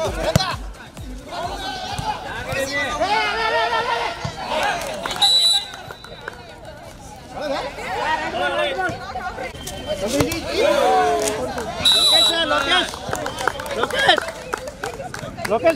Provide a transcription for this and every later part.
ಲೋಕೇಶ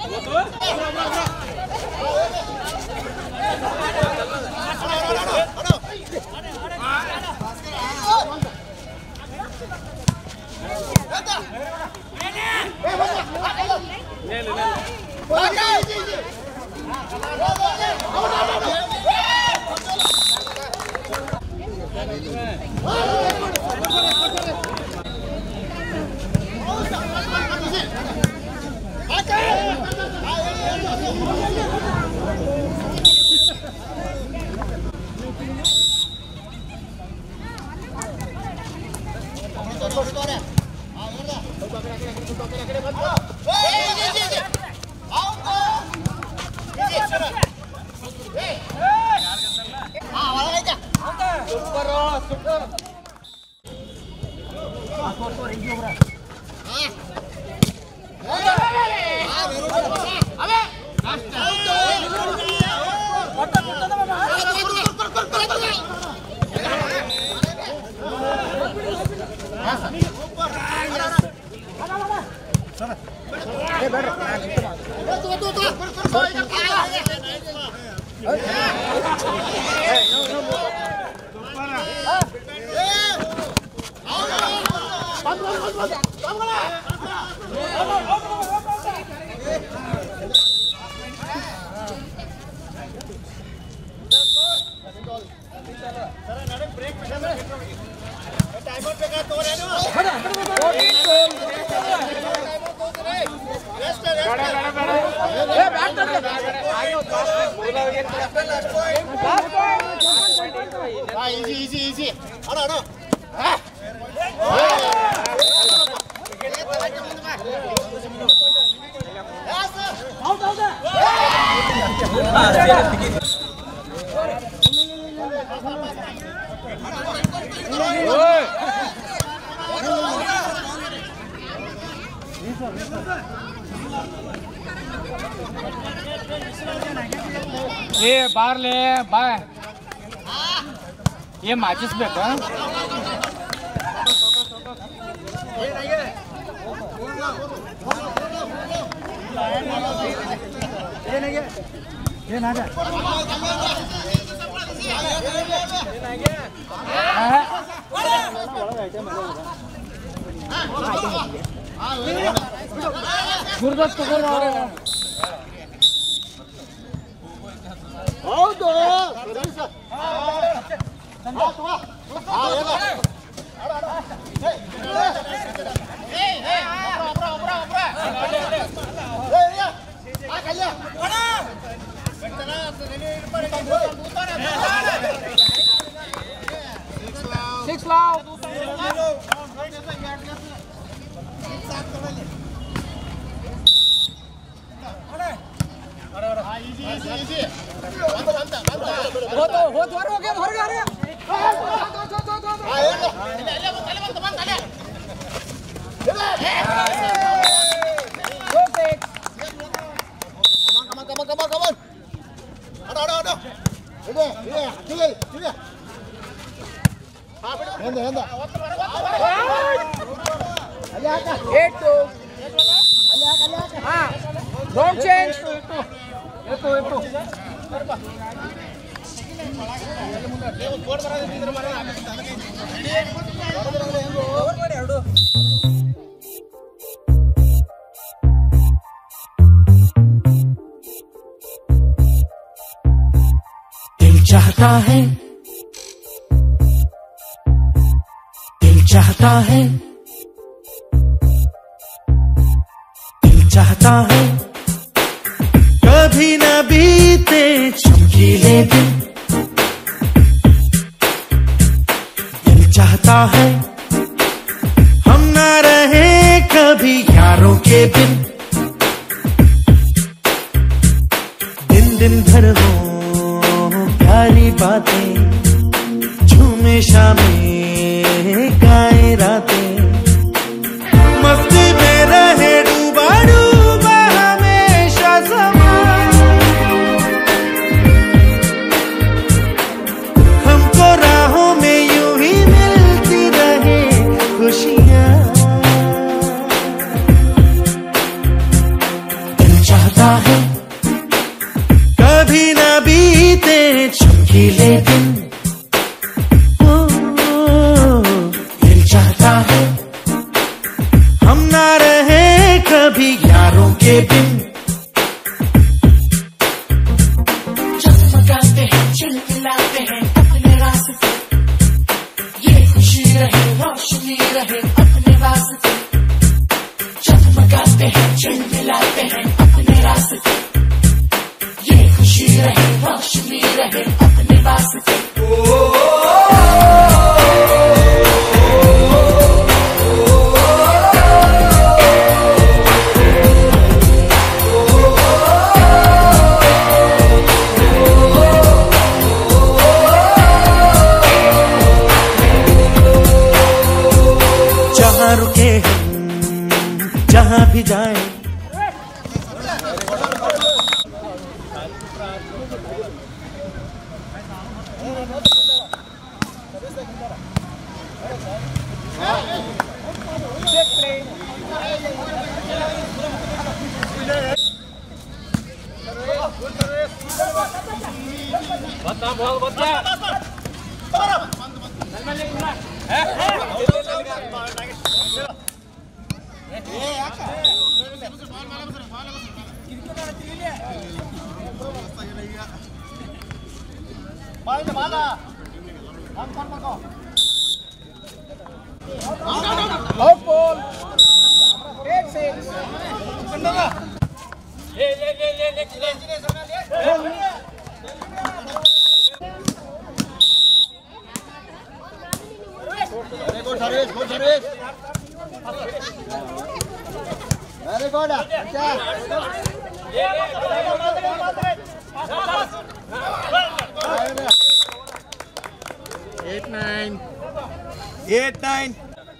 easy easy easy ಅಣ್ಣ ಅಣ್ಣ ಏ ಬಾರ್ಲೆ ಬಾ ಏ ಮಾಚಿಸ್ಬೇಕಾ ಗುರುದತ್ ತಗೋರೋ ಹೌದು ಸರಿ ಸರ್. ಹಾ, ತಗೋ. ಹಾ, ಏನು? ಏ, ಏ, ಆ, ಕಲ್ಯ. ಸಿಕ್ಸ್ ಲಾವ್ ಹಾ, ಈಸಿ ಈಸಿ ಈಸಿ ಬಂತ ಬಂತ ಬಂತ ಹೋತು ಹೋತು ಹೊರ ಹೋಗ್ಯ ಹೊರಗಾರ ಹಾ, ಏನು? ಇಲ್ಲೇ, ಇಲ್ಲೇ ಬಂತ, ಇಲ್ಲೇ ಬಂತ, ಬಂತ, ಅಲ್ಲೇ. Come on, come on, come on, come on, come on. ಆಡು, ಆಡು, ಆಡು. ಇದೆ, ಇದೆ, ಇದೆ, ಇದೆ. ಹಾ, ಬಿಡು. ಹಿಂದೆ, ಹಿಂದೆ. ಅಲ್ಲಿ ಹಾಕ. ಏಟ್ ಟು ಹಾ ಡೋಂಟ್ ಚೇಂಜ್ ಎತ್ತು ಎತ್ತು दिल चाहता है दिल चाहता है दिल चाहता है कभी न बीते चमकीले दिन दिल चाहता है हम न रहे कभी यारों के बिन दिन दिन भर हो प्यारी बातें झूमे शामें गाए रातें मस्ती में रहे डूबा डूब के बिन चमकाते हैं चिलमिलाते हैं अपने रास्ते ये खुशी रहे रोशनी रहे अपने रास्ते चमकाते हैं चिलमिलाते हैं अपने रास्ते ये खुशी रहे रोशनी रहे अपने रास्ते जहाँ रुके हम जहाँ भी जाए ಬಾಯಿಂದ ಬಾಲ ಹಂಗ್ ಮಾಡ್ಬೇಕು out ball eight six very good service good service very good eight nine eight nine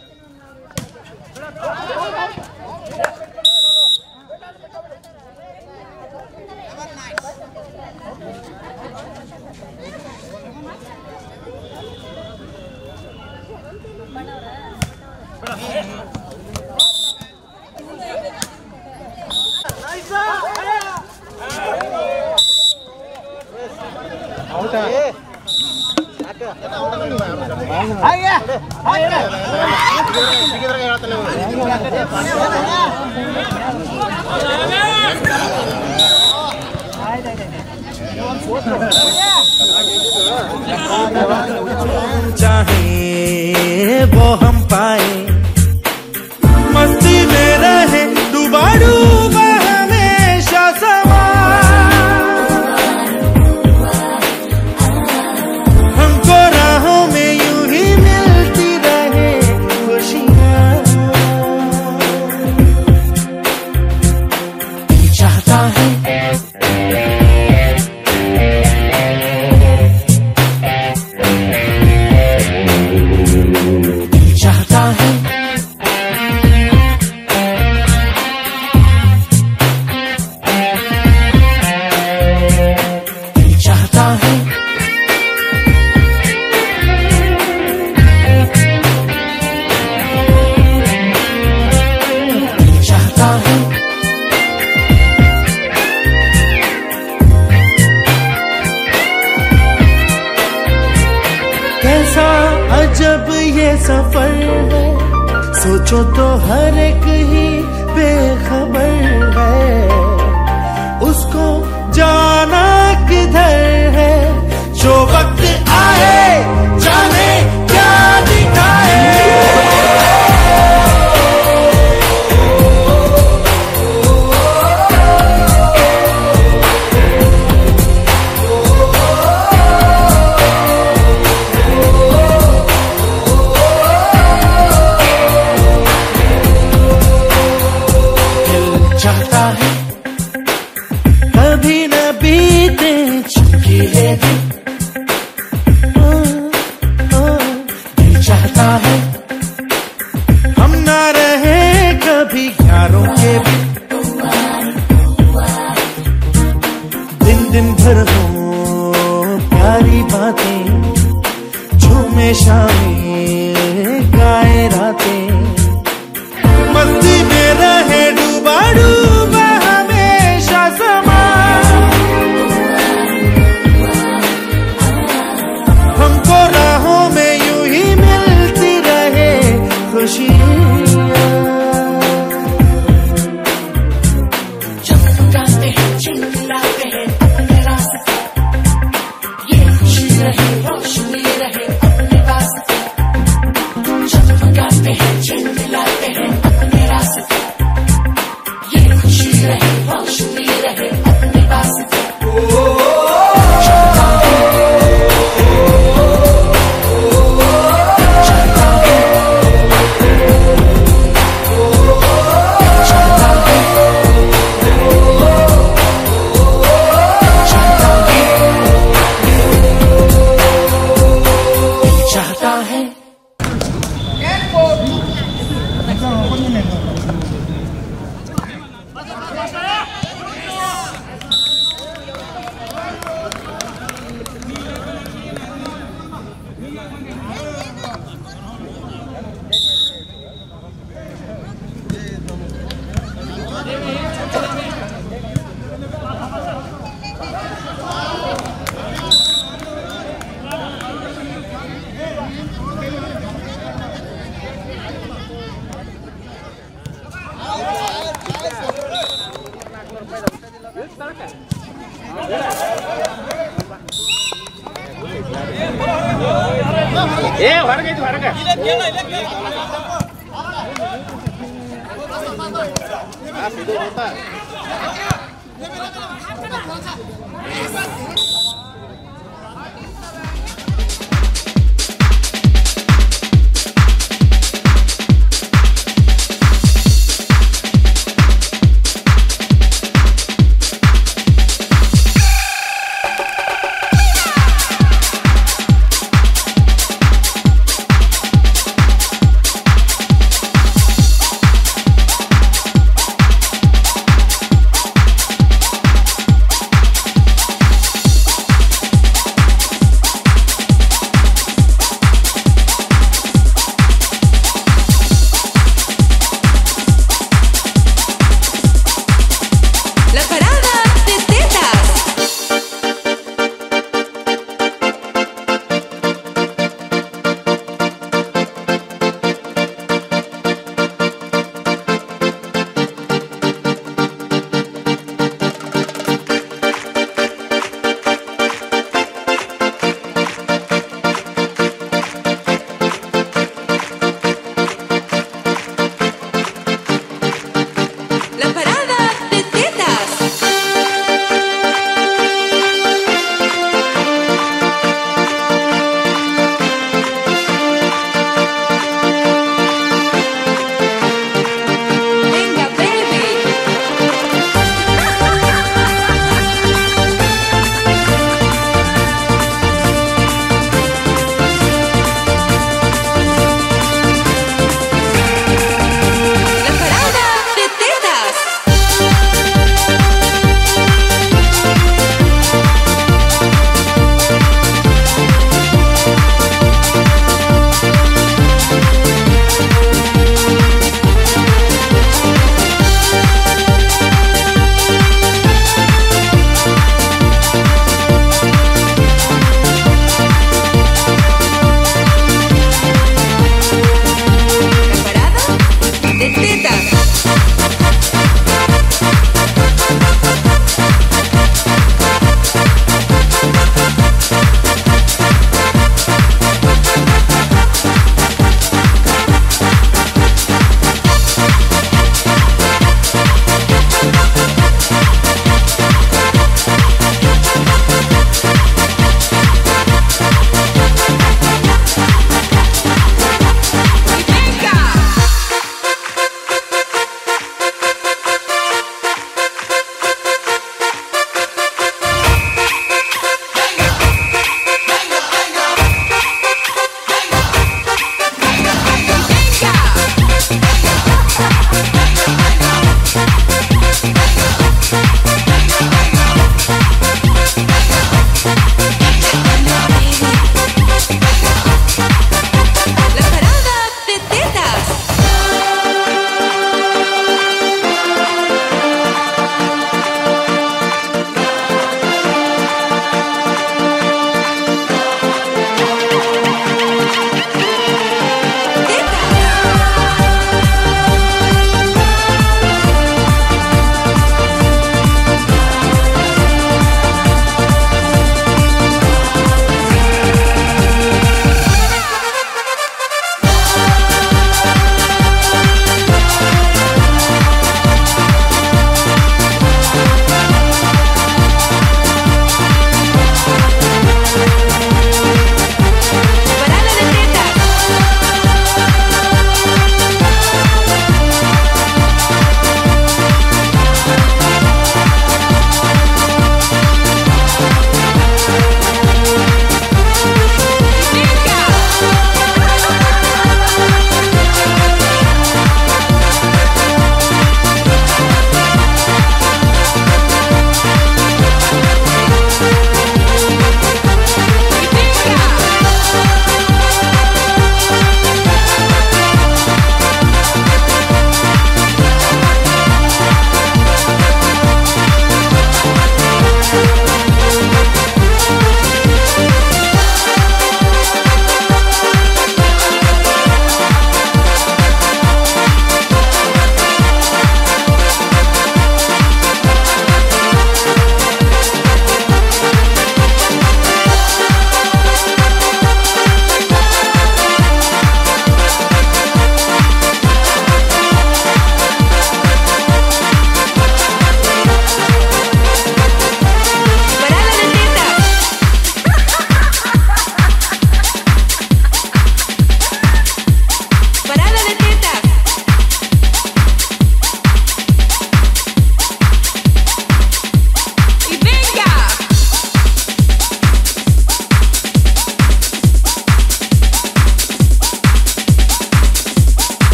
चाहे वो हम पाए मस्ती में रहे डूबा डूबा हमेशा समा हमको राहों में यूं ही मिलती रहे खुशियाँ दिल चाहता है दिल चाहता है दिल चाहता है दिल चाहता है कैसा अजब ये सफर है सोचो तो हर एक ही बेखबर है उसको जाना किधर है जो वक्त आए जाने क्या दिखाए दिल चाहता है कभी न बीते चमकीले दिन दिल चाहता है हम ना रहे कभी यारों के भी दिन दिन भर हो प्यारी बातें झूमे शामें गाए रातें मस्ती में रहे डूबा डूबा ಏ ಹೊರಗೈತಿ ಹೊರಗ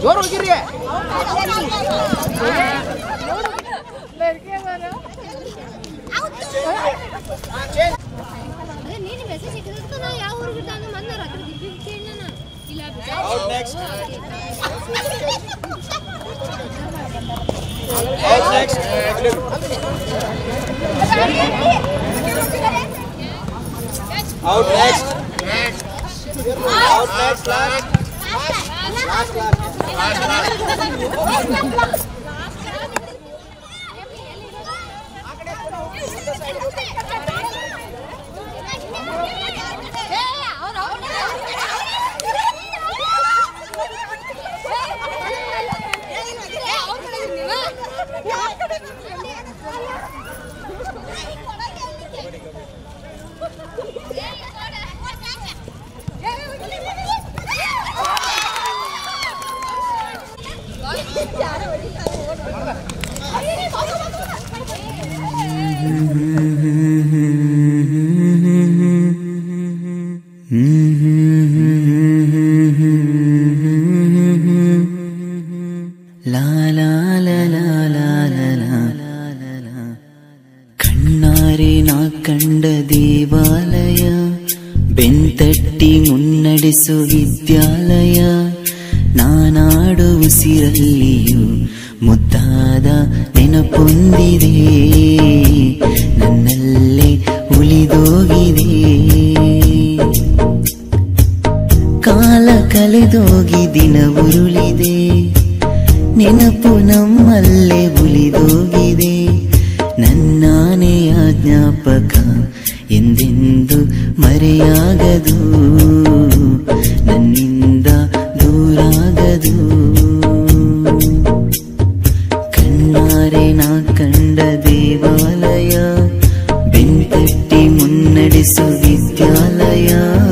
ಜೋರು ಹೋಗಿರಿ ಅದೇ ನೀನು ಮೆಸೇಜ್ ಸಿಕ್ಕಿದ್ರೆ ನಾ ಯಾವ ಊರಿಗೆ ನಾನು ಮೊನ್ನೆ ರಾತ್ರಿ ದಿಬ್ಬಿ ಕೇಳಿನ ಇಲ್ಲ Out next. Out Out next. Out next. Out next. Last. ಲಾ ಲಾ ಲಾ ಲಾ ಲಾ ಲಾ ಲಾ ಲಾ ಲಾ ಲಾ. ಕಣ್ಣಾರೆ ನಾ ಕಂಡ ದೇವಾಲಯ ಬೆಂತಟ್ಟಿ ಮುನ್ನಡೆಸು ವಿದ್ಯಾಲಯ ನಾನಾಡು ಉಸಿರಲ್ಲಿಯೂ ಮುದ್ದಾದ ನೆನಪೊಂದಿದೆ ನನ್ನಲ್ಲೇ ಉಳಿದೋಗಿದೆ ಕಾಲ ಕಳೆದೋಗಿ ದಿನ ಉರುಳಿದೆ ನೆನಪು ನಮ್ಮಲ್ಲೇ ಉಳಿದೋಗಿದೆ ನನ್ನಾನೆಯ ಜ್ಞಾಪಕ ಎಂದೆಂದು ಮರೆಯಾಗದು ನನ್ನಿಂದ ದೂರಾಗದು ಕಣ್ಣಾರೆ ನಾ ಕಂಡ ದೇವಾಲಯ ಬೆಂತಟ್ಟಿ ಮುನ್ನಡೆಸು ವಿದ್ಯಾಲಯ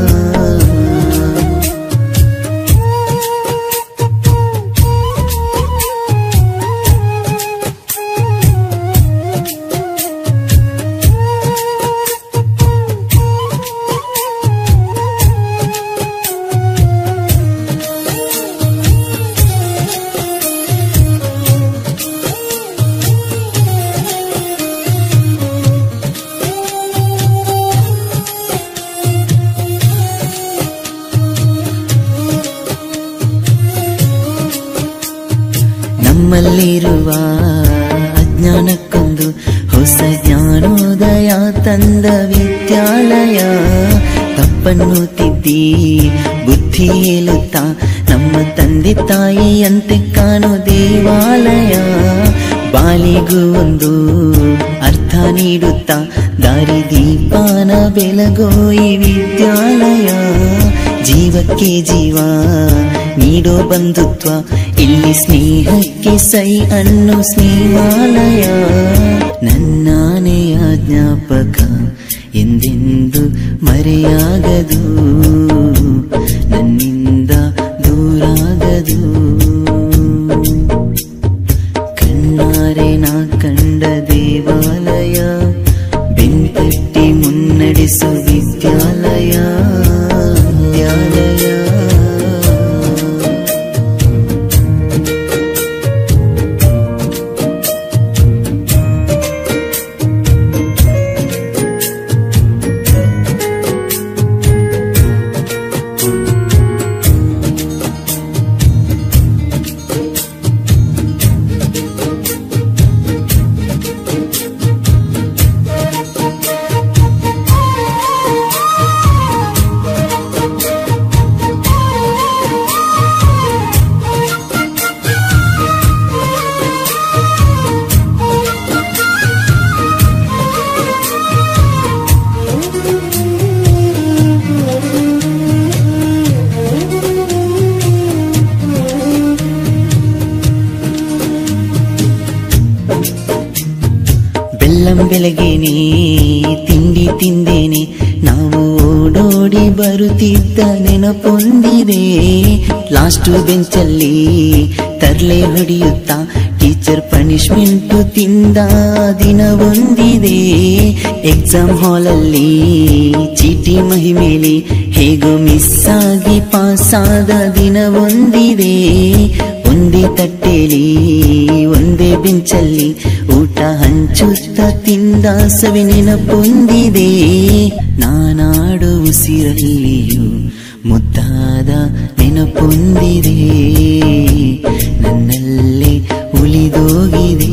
ನಮ್ಮಲ್ಲಿರುವ ಅಜ್ಞಾನಕ್ಕೊಂದು ಹೊಸ ಜ್ಞಾನೋದಯ ತಂದ ವಿದ್ಯಾಲಯ ತಪ್ಪನ್ನು ತಿದ್ದಿ ಬುದ್ಧಿ ಹೇಳುತ್ತಾ ನಮ್ಮ ತಂದೆ ತಾಯಿಯಂತೆ ಕಾಣೋ ದೇವಾಲಯ ಬಾಲಿಗೂ ಒಂದು ಅರ್ಥ ನೀಡುತ್ತಾ ದಾರಿ ದೀಪಾನ ಬೆಳಗೋ ಈ ವಿದ್ಯಾಲಯ ಜೀವಕ್ಕೆ ಜೀವ ನೀಡೋ ಬಂಧುತ್ವ ಇಲ್ಲಿ ಸ್ನೇಹಕ್ಕೆ ಸೈ ಅನ್ನೋ ಸ್ನೇಹಾಲಯ ನನ್ನಾನೆಯ ಜ್ಞಾಪಕ ಎಂದೆಂದು ಮರೆಯಾಗದು ನನ್ನಿಂದ ದೂರಾಗದು ಕಣ್ಣಾರೆ ನಾ ಕಂಡ ದೇವಾಲಯ ಬೆಂತಟ್ಟಿ ಮುನ್ನಡೆಸು ವಿದ್ಯಾಲಯ ವಿದ್ಯಾಲಯ ಬೆಲ್ಲಂ ಬೆಳಗ್ಗೆನೆ ತಿಂಡಿ ತಿಂದೇನೆ ನಾವು ಓಡೋಡಿ ಬರುತ್ತಿದ್ದ ನೆನಪೊಂದಿದೆ ಲಾಸ್ಟ್ ಬೆಂಚಲ್ಲಿ ತರ್ಲೆ ಹೊಡೆಯುತ್ತಾ ಟೀಚರ್ ಪನಿಷ್ಮೆಂಟ್ ತಿಂದ ದಿನ ಒಂದಿದೆ ಎಕ್ಸಾಮ್ ಹಾಲಲ್ಲಿ ಚೀಟಿ ಮಹಿಮೇಲಿ ಹೇಗೋ ಮಿಸ್ ಆಗಿ ಪಾಸ್ ಆದ ದಿನ ಒಂದಿದೆ ಒಂದೇ ತಟ್ಟೆಲಿ ಒಂದೇ ಬೆಂಚಲ್ಲಿ ಊಟ ಹಂಚುತ್ತ ತಿಂದ ಸವಿ ನೆನಪೊಂದಿದೆ ನಾನಾಡು ಉಸಿರಲ್ಲಿಯೂ ಮುದ್ದಾದ ನೆನಪೊಂದಿದೆ ನನ್ನಲ್ಲೇ ಉಳಿದೋಗಿದೆ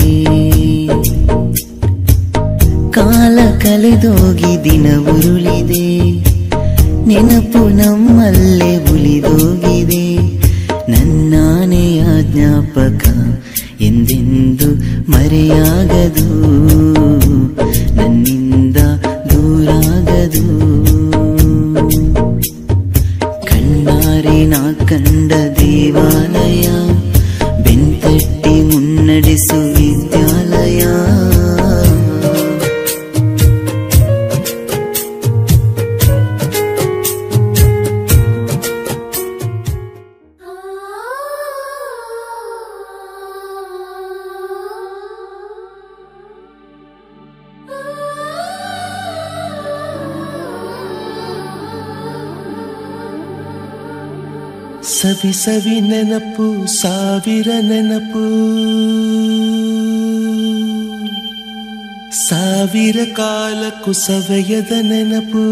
ಕಾಲ ಕಳೆದೋಗಿ ದಿನ ಉರುಳಿದೆ ನೆನಪು ನಮ್ಮಲ್ಲೇ ಉಳಿದೋಗಿದೆ ನನ್ನಾನೆಯ ಜ್ಞಾಪಕ ಎಂದೆಂದು ಮರೆಯಾಗದು ನನ್ನಿಂದ ದೂರಾಗದು ಕಣ್ಣಾರೆ ನಾ ಕಂಡ ದೇವಾಲಯ ಬೆಂತಟ್ಟಿ ಮುನ್ನಡೆಸು ವಿದ್ಯಾಲಯ ಸವಿ ಸವಿ ನೆನಪು ಸಾವಿರ ನೆನಪು ಸಾವಿರ ಕಾಲಕ್ಕೂ ಸವೆಯದ ನೆನಪು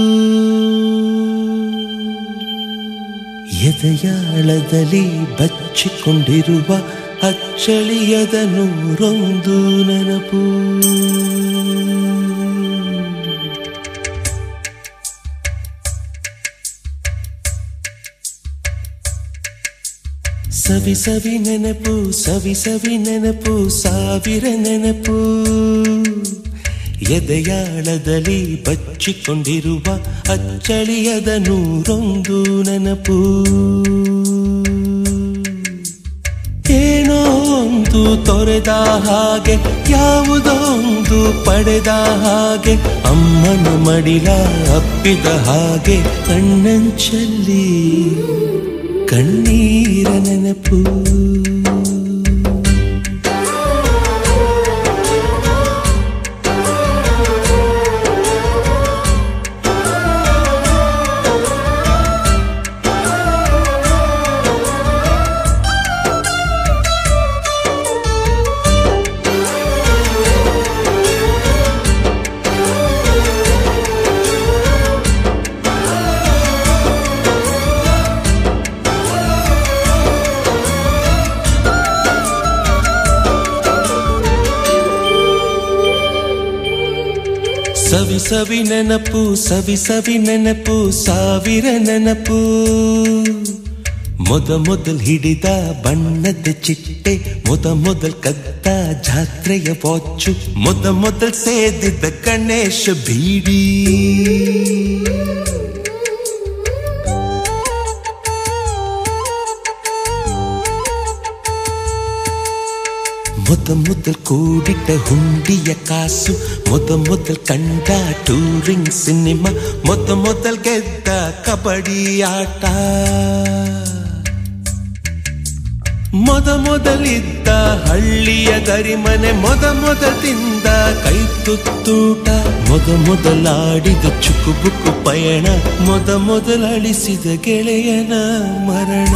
ಎದೆಯಾಳದಲ್ಲಿ ಬಚ್ಚಿಕೊಂಡಿರುವ ಅಚ್ಚಳಿಯದ ನೂರೊಂದು ನೆನಪು ಸವಿ ಸವಿ ನೆನಪು ಸವಿ ಸವಿ ನೆನಪು ಸಾವಿರ ನೆನಪು ಎದೆಯಾಳದಲ್ಲಿ ಬಚ್ಚಿಕೊಂಡಿರುವ ಅಚ್ಚಳಿಯದ ನೂರೊಂದು ನೆನಪು ಏನೋ ಒಂದು ತೊರೆದ ಹಾಗೆ ಯಾವುದೋ ಒಂದು ಪಡೆದ ಹಾಗೆ ಅಮ್ಮನ ಮಡಿಲ ಅಪ್ಪಿದ ಹಾಗೆ ಕಣ್ಣಂಚಲ್ಲಿ ಕಣ್ಣೀರ ನೆನಪು ಸವಿ ಸವಿ ನೆನಪು ಸವಿ ಸವಿ ನೆನಪು ಸಾವಿರ ನೆನಪು ಮೊದ ಮೊದಲ್ ಹಿಡಿದ ಬಣ್ಣದ ಚಿಟ್ಟೆ ಮೊದ ಮೊದಲ್ ಕದ್ದ ಜಾತ್ರೆಯ ವಾಚು ಮೊದ ಮೊದಲ್ ಸೇದಿದ್ದ ಗಣೇಶ ಬೀಡಿ ಮೊದ ಮೊದಲ್ ಕೂಡಿಟ್ಟ ಹುಂಡಿಯ ಕಾಸು ಮೊದ ಮೊದಲ್ ಕಂಡ ಟೂರಿಂಗ್ ಸಿನಿಮಾ ಮೊದ ಮೊದಲ್ ಗೆದ್ದ ಕಬಡ್ಡಿ ಆಟ ಮೊದ ಮೊದಲಿದ್ದ ಹಳ್ಳಿಯ ಗರಿಮನೆ ಮೊದ ಮೊದಲಿಂದ ಕೈ ತುತ್ತೂಟ ಮೊದ ಮೊದಲಾಡಿದ ಚುಕುಬುಕು ಪಯಣ ಮೊದ ಮೊದಲಳಿಸಿದ ಗೆಳೆಯನ ಮರಣ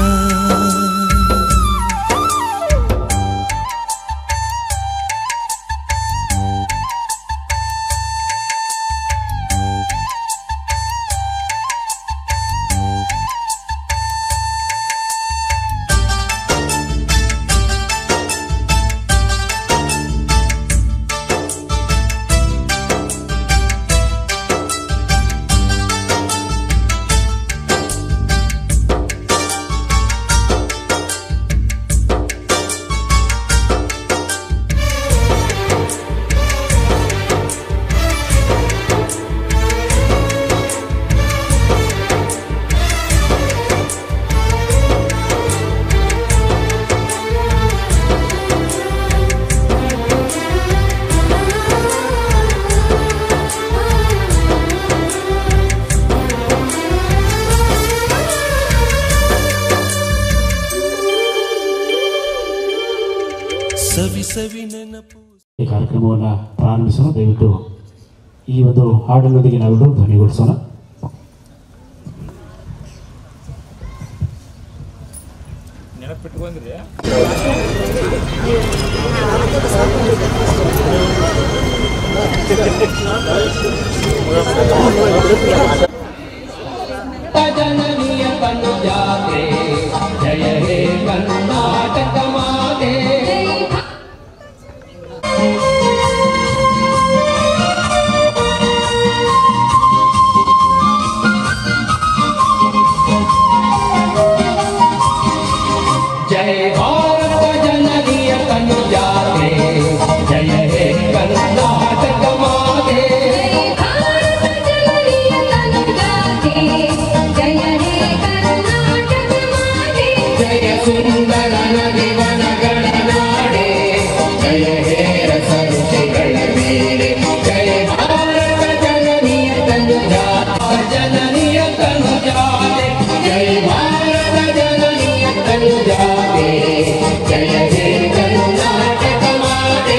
ಸವಿ ಸವಿ ನೆನಪು ಈ ಕಾರ್ಯಕ್ರಮವನ್ನು ಪ್ರಾರಂಭಿಸೋಣ ದಯವಿಟ್ಟು ಈ ಒಂದು ಹಾಡಿನೊಂದಿಗೆ ನಾವೆಲ್ಲರೂ ಧ್ವನಿಗೊಳಿಸೋಣ ನೆನಪು ಜನನಿಯ ಕಣ್ಣು ಜಾತ್ರೆ ಜಯ ಹೇ ಕರ್ನಾಟಕ ಮಾತೆ ಜಯ ಭಾರತ ಜನನಿಯ ಕಣ್ಣು ಜಾತ್ರೆ ಜಯ ಹೇ ಕರ್ನಾಟಕ ಮಾತೆ ಜಯ ಸುಂದರ ನದಿ ವನಗಳ ನಾಡೆ ಜಯ ಹೇ ರಸ ಋಷಿಗಳ ಮೇಲೆ ಜಯ ಭಾರತ ಜನನಿಯ ತನು ಜಾತ ಜನನಿಯ ತನು ಜಾತೆ ಜಯ ಭಾರತ ಜನನಿಯ ತನು ಜಾತೆ ಜಯ ಹೇ ಕರ್ನಾಟಕ ಮಾತೆ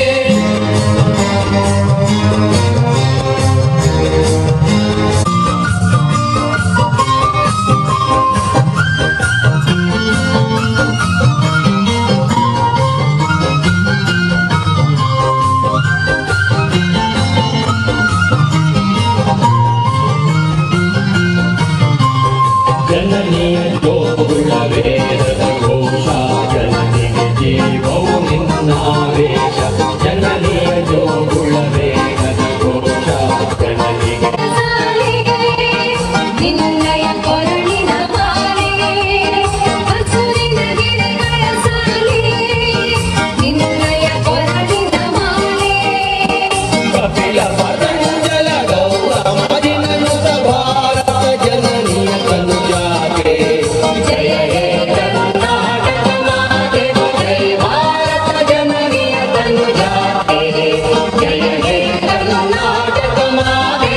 ಜನನಿಯ ಜೋಗುಳ ವೇದದ ಘೋಷ ಜನನಿಗೆ ಜೀವವು ನಿನ್ನಾವೇಶ ಜನನಿಯ ಜೋಗುಳ ವೇದದ ಘೋಷ ಜನನಿಗೆ ನಿನ್ನಯ ಕೊರಳಿನ ಮಾಲೆ ಹಸುರಿನ ಗಿಡಗಳ ಸಾಲೆ ನಿನ್ನಯ ಕೊರಳಿನ ಮಾಲೆ ಕಪಿಲ ಪತಂಜಲ ಗೌರಮದಿನನುತ ಭಾರತ ಜನನಿಯ ತನು ಜಾತೆ ಜಯ ಹೇ ಕರ್ನಾಟಕ ಮಾತೆ ಜಯ ಭಾರತ ಜನನಿಯ ತನು ಜಾತೆ ಜಯ ಹೇ ಕರ್ನಾಟಕ ಮಾತೆ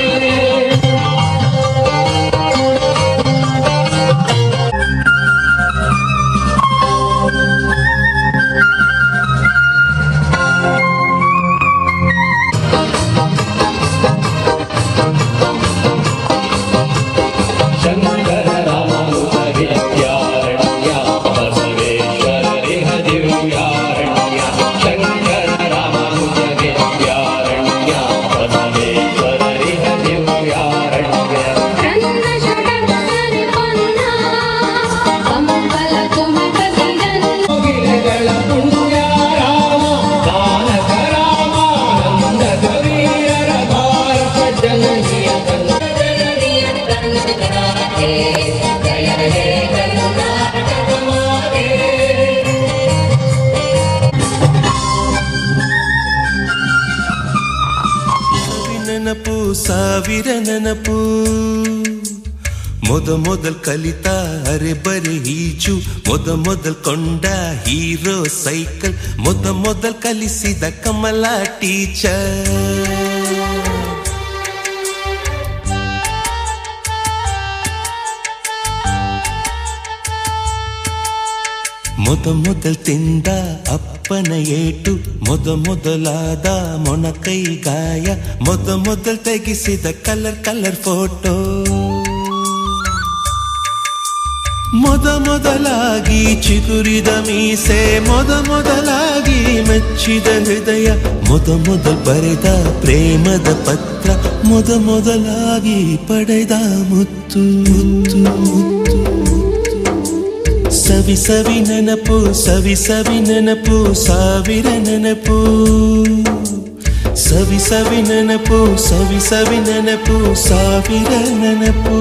ಶಂಕರ ರಾಮಾನುಜ ವಿದ್ಯಾರಣ್ಯ ಬಸವೇಶ್ವರ ರಿಹ ದಿವ್ಯಾರಣ್ಯ ಶಂಕರ ರಾಮಾನುಜ ವಿದ್ಯಾರಣ್ಯ ಬಸವೇಶ್ವರ ರಿಹ ದಿವ್ಯಾರಣ್ಯ ಕನ್ನ ಷಡಕ್ಷರಿ ಪನ್ನ ಕಂಬಲ ಕುಮಟದಿರನ್ನ ಕೋಗಿಲೆಗಳ ಪುಣ್ಯ ರಾಮ ದಾನಕ ರಾಮ ನಂದ ಕವೀರರ ಭಾರತ ಜನನಿಯ ಕನ್ನಡ ಜನನಿಯ ಕನ್ನಡಾತೆ ಜಯ ಹೇ ಕರ್ನಾಟಕ ಮಾತೆ ನೆನಪು ಸಾವಿರ ನೆನಪು ಮೊದ ಮೊದಲ್ ಕಲಿತ ಅರೆ ಬರೆ ಈಜು ಮೊದ ಮೊದಲ್ ಕೊಂಡ ಹೀರೋ ಸೈಕಲ್ ಮೊದ ಮೊದಲ್ ಕಲಿಸಿದ ಕಮಲ ಟೀಚರ್ ಮೊದ ಮೊದಲ್ ತಿಂದ ಅಪ್ಪನ ಏಟು ಮೊದ ಮೊದಲಾದ ಮೊಣಕೈ ಗಾಯ ಮೊದ ಮೊದಲ್ ತೆಗೆಸಿದ ಕಲರ್ ಕಲರ್ ಫೋಟೋ ಮೊದ ಮೊದಲಾಗಿ ಚಿಗುರಿದ ಮೀಸೆ ಮೊದ ಮೊದಲಾಗಿ ಮೆಚ್ಚಿದ ಹೃದಯ ಮೊದ ಮೊದಲ್ ಬರೆದ ಪ್ರೇಮದ ಪತ್ರ ಮೊದ ಮೊದಲಾಗಿ ಪಡೆದ ಮುತ್ತು ಮುತ್ತು ಮುತ್ತು ಸವಿ ಸವಿ ನೆನಪು ಸವಿ ಸವಿ ನೆನಪು ಸಾವಿರ ನೆನಪು ಸವಿ ಸವಿ ನೆನಪು ಸವಿ ಸವಿ ನೆನಪು ಸಾವಿರ ನೆನಪು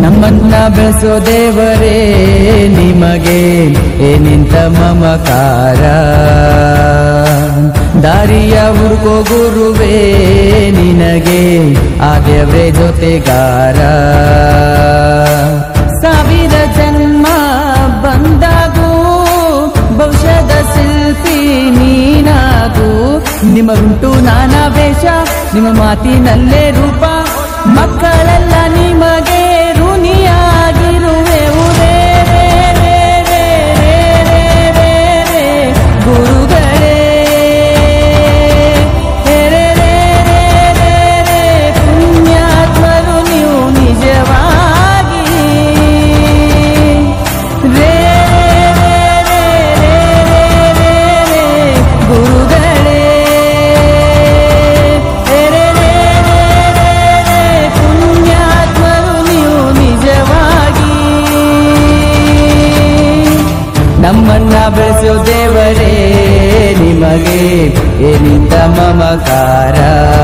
ನಮ್ಮನ್ನ ಬೆಳೆಸೋ ದೇವರೇ ನಿಮಗೆ ಏನಿಂತ ಮಮಕಾರ ದಾರಿಯ ಹುಡುಕೋ ಗುರುವೇ ನಿನಗೆ ಆ ದೇವ್ರೇ ಜೊತೆಗಾರ ಸಾವಿರ ಜನ್ಮ ಬಂದಾಗೂ ಭವಿಷ್ಯದ ಶಿಲ್ಪಿ ನೀನಾಗೂ ನಿಮಗುಂಟು ನಾನಾ ವೇಷ ನಿಮ್ಮ ಮಾತಿನಲ್ಲೇ ರೂಪ ಮಕ್ಕಳೆಲ್ಲ ನಿಮಗೆ ಋಣಿಯಾಗಿರುವೆವು ರೇ ರೇ ರೇ ರೇ ರೇ ರೇ ರೇ ರೇ ಗುರುಗಳೇ ರೇ ರೇ ರೇ ರೇ ರೇ ರೇ ಪುಣ್ಯಾತ್ಮರು ನೀವು ನಿಜವಾಗಿ ರೇ ರೇ ರೇ ರೇ ರೇ ರೇ ಗುರುಗಳೇ ರೇ ರೇ ರೇ ರೇ ರೇ ಪುಣ್ಯಾತ್ಮರು ನೀವು ನಿಜವಾಗಿ ನಮ್ಮನ್ನ ಬೆಳೆಸೋ ದೇವರೇ ನಿಮಗೆ ಏನಿಂದ ಮಮಕಾರ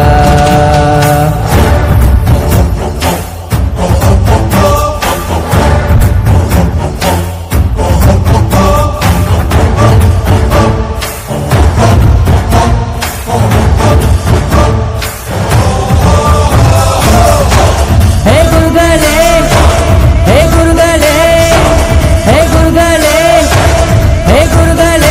ಹೇ ಗುರುಗಳೇ ಹೇ ಗುರುಗಳೇ ಹೇ ಗುರುಗಳೇ ಹೇ ಗುರುಗಳೇ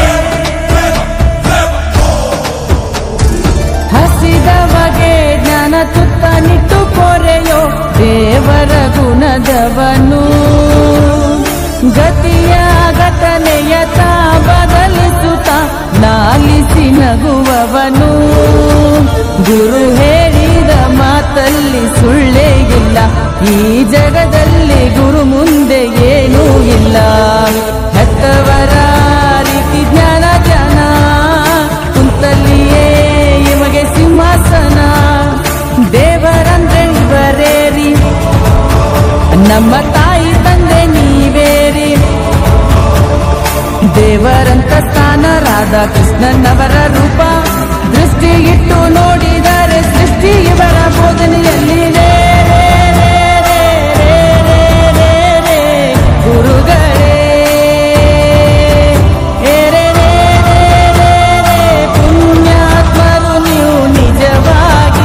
ಹಸಿದವಗೆ ಜ್ಞಾನ ತುತ್ತ ನಿಟ್ಟು ಕೊರೆಯೋ ದೇವರ ಗುಣದವನು ಗತಿಯ ಘಟನೆಯ ತಾ ಬದಲಿಸುತ್ತ ನಾಲಿಸಿ ನಗುವವನು ಗುರು ಹೇಳಿದ ಮಾತಲ್ಲಿ ಸುಳ್ಳೇ ಇಲ್ಲ ಈ ಜಗದಲ್ಲಿ ಗುರು ಮುಂದೆ ಏನೂ ಇಲ್ಲ ಹೆತ್ತವರ ರೀತಿ ಜ್ಞಾನ ಜ್ಞಾನ ಕುಂತಲ್ಲಿಯೇ ಇಮಗೆ ಸಿಂಹಾಸನ ದೇವರಂದ್ರೆ ಇವರೇರಿ ನಮ್ಮ ತಾಯಿ ತಂದೆ ನೀವೇರಿ ದೇವರಂತ ಸ್ಥಾನ ರಾಧಾ ಕೃಷ್ಣನವರ ರೂಪ ದೃಷ್ಟಿ ಇಟ್ಟು ನೋಡಿದರೆ ಸೃಷ್ಟಿ ಇವರ ಬೋಧನೆಯಲ್ಲಿ ರೇ, ರೇ, ರೇ, ರೇ, ರೇ, ರೇ, ರೇ, ರೇ, ಗುರುಗಳೇ ರೇ, ರೇ, ರೇ, ರೇ, ರೇ, ರೇ, ಪುಣ್ಯಾತ್ಮರು ನೀವು ನಿಜವಾಗಿ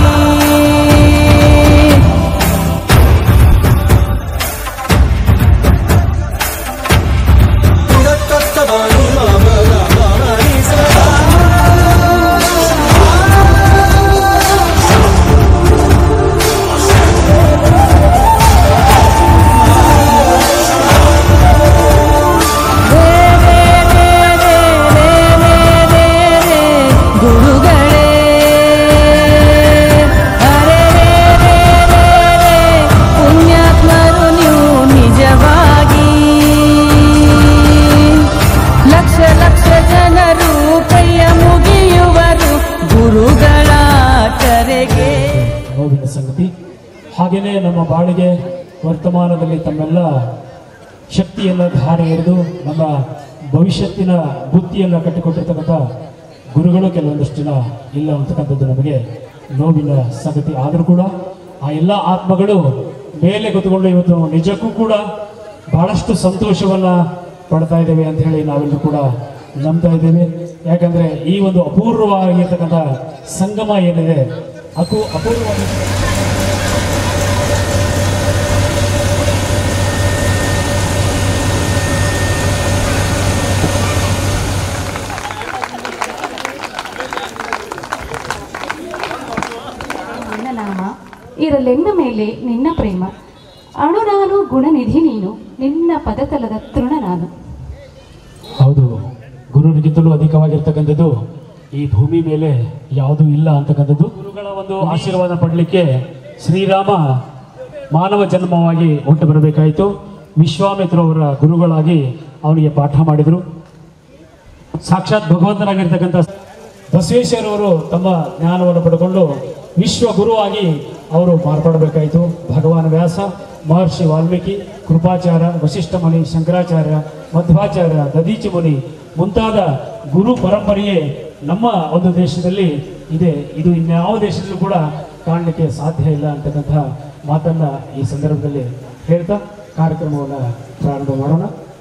ಗುರುಗಳೇ ಅರೆ ರೇ ರೇ ರೇ ರೇ ಪುಣ್ಯಾತ್ಮರು ನೀವು ನಿಜವಾಗಿ ಲಕ್ಷ ಲಕ್ಷ ಜನರು ಕೈಯ ಮುಗಿಯುವರು ಗುರುಗಳ ಕರೆಗೆ ನೋವಿನ ಸಂಗತಿ ಹಾಗೆಯೇ ನಮ್ಮ ಬಾಳಿಗೆ ವರ್ತಮಾನದಲ್ಲಿ ತಮ್ಮೆಲ್ಲ ಶಕ್ತಿಯನ್ನ ಧಾರೆ ಎರೆದು ನಮ್ಮ ಭವಿಷ್ಯತ್ತಿನ ಬುದ್ಧಿಯನ್ನು ಕಟ್ಟಿಕೊಟ್ಟಿರ್ತಕ್ಕಂಥ ಗುರುಗಳು ಕೆಲವೊಂದಷ್ಟು ಜನ ಇಲ್ಲ ಅಂತಕ್ಕಂಥದ್ದು ನಮಗೆ ನೋವಿನ ಸಂಗತಿ ಆದರೂ ಕೂಡ ಆ ಎಲ್ಲ ಆತ್ಮಗಳು ಮೇಲೆ ಕೂತ್ಕೊಂಡು ಇವತ್ತು ನಿಜಕ್ಕೂ ಕೂಡ ಬಹಳಷ್ಟು ಸಂತೋಷವನ್ನ ಪಡ್ತಾ ಇದ್ದೇವೆ ಅಂತ ಹೇಳಿ ನಾವೆಲ್ಲರೂ ಕೂಡ ನಂಬ್ತಾ ಇದ್ದೇವೆ ಯಾಕಂದ್ರೆ ಈ ಒಂದು ಅಪೂರ್ವವಾಗಿರ್ತಕ್ಕಂಥ ಸಂಗಮ ಏನಿದೆ ಅದು ಅಪೂರ್ವವಾಗಿ ನಿನ್ನ ನಾಮ ಇರಲೆಂದ ಮೇಲೆ ನಿನ್ನ ಪ್ರೇಮ ಅಣು ನಾನು ಗುಣನಿಧಿ ನೀನು ನಿನ್ನ ಪದತಲದ ತೃಣ ನಾನು ಹೌದು ಗುರುವಿಗಿಂತಲೂ ಅಧಿಕವಾಗಿರ್ತಕ್ಕಂಥದ್ದು ಈ ಭೂಮಿ ಮೇಲೆ ಯಾವುದೂ ಇಲ್ಲ ಅಂತಕ್ಕಂಥದ್ದು ಗುರುಗಳ ಒಂದು ಆಶೀರ್ವಾದ ಪಡಲಿಕ್ಕೆ ಶ್ರೀರಾಮ ಮಾನವ ಜನ್ಮವಾಗಿ ಹುಟ್ಟು ಬರಬೇಕಾಯಿತು ವಿಶ್ವಾಮಿತ್ರ ಅವರ ಗುರುಗಳಾಗಿ ಅವನಿಗೆ ಪಾಠ ಮಾಡಿದರು ಸಾಕ್ಷಾತ್ ಭಗವಂತನಾಗಿರ್ತಕ್ಕಂಥ ಬಸವೇಶ್ವರವರು ತಮ್ಮ ಜ್ಞಾನವನ್ನು ಪಡ್ಕೊಂಡು ವಿಶ್ವ ಗುರುವಾಗಿ ಅವರು ಮಾರ್ಪಡಬೇಕಾಯಿತು ಭಗವಾನ್ ವ್ಯಾಸ ಮಹರ್ಷಿ ವಾಲ್ಮೀಕಿ ಕೃಪಾಚಾರ್ಯ ವಶಿಷ್ಠ ಮುನಿ ಶಂಕರಾಚಾರ್ಯ ಮಧ್ವಾಚಾರ್ಯ ದದೀಚಿ ಮುನಿ ಮುಂತಾದ ಗುರು ಪರಂಪರೆಯೇ ನಮ್ಮ ಒಂದು ದೇಶದಲ್ಲಿ ಇದೆ ಇದು ಇನ್ಯಾವ ದೇಶದಲ್ಲೂ ಕೂಡ ಕಾಣಲಿಕ್ಕೆ ಸಾಧ್ಯ ಇಲ್ಲ ಅಂತಕ್ಕಂಥ ಮಾತನ್ನ ಈ ಸಂದರ್ಭದಲ್ಲಿ ಹೇಳ್ತಾ ಕಾರ್ಯಕ್ರಮವನ್ನು ಪ್ರಾರಂಭ ಮಾಡೋಣ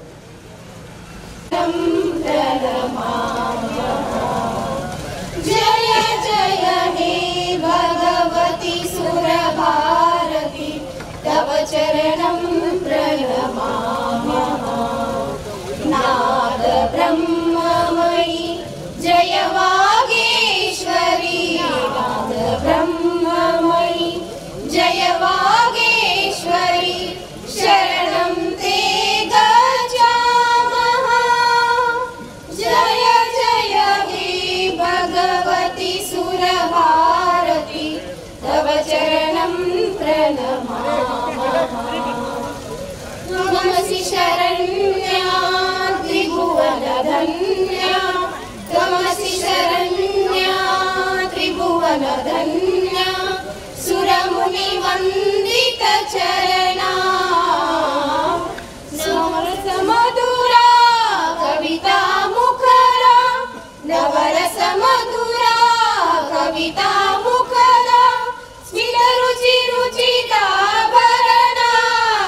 जय जय हे भगवति सुरभारति तव चरणं प्रणमामः नाद ब्रह्ममयि जय वागेश्वरी नाद ब्रह्ममयि जय वागेश्वरी शरणं ते गजामः जय जय हे भगवति सुरभारति तव चरणं प्रणमामः नमसि शरण्या त्रिभुवनधन्या तमसि शरण्या त्रिभुवनधन्या सुरमुनिवन्दितचरणा समरसमधुरा कविता मुखरा नवरसमधुरा कविता मुखरा स्मितरुचि रुचिताभरणा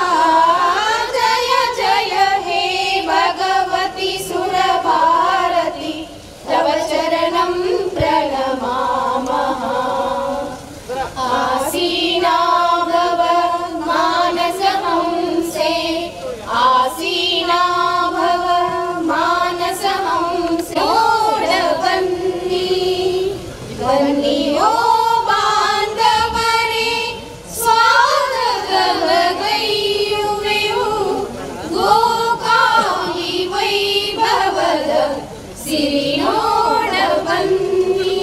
जय जय हे भगवति सुरभारति तव चरणं प्रणमामः आसीना भव मानसहंसे आसीना भव मानसहंसे बन्नी बन्नी ओ बान्धवरे स्वागतमगैयुवेವು ಗೋಕಾಯಿ ವೈಭವದ ಸಿರಿನೋಡ ಬನ್ನಿ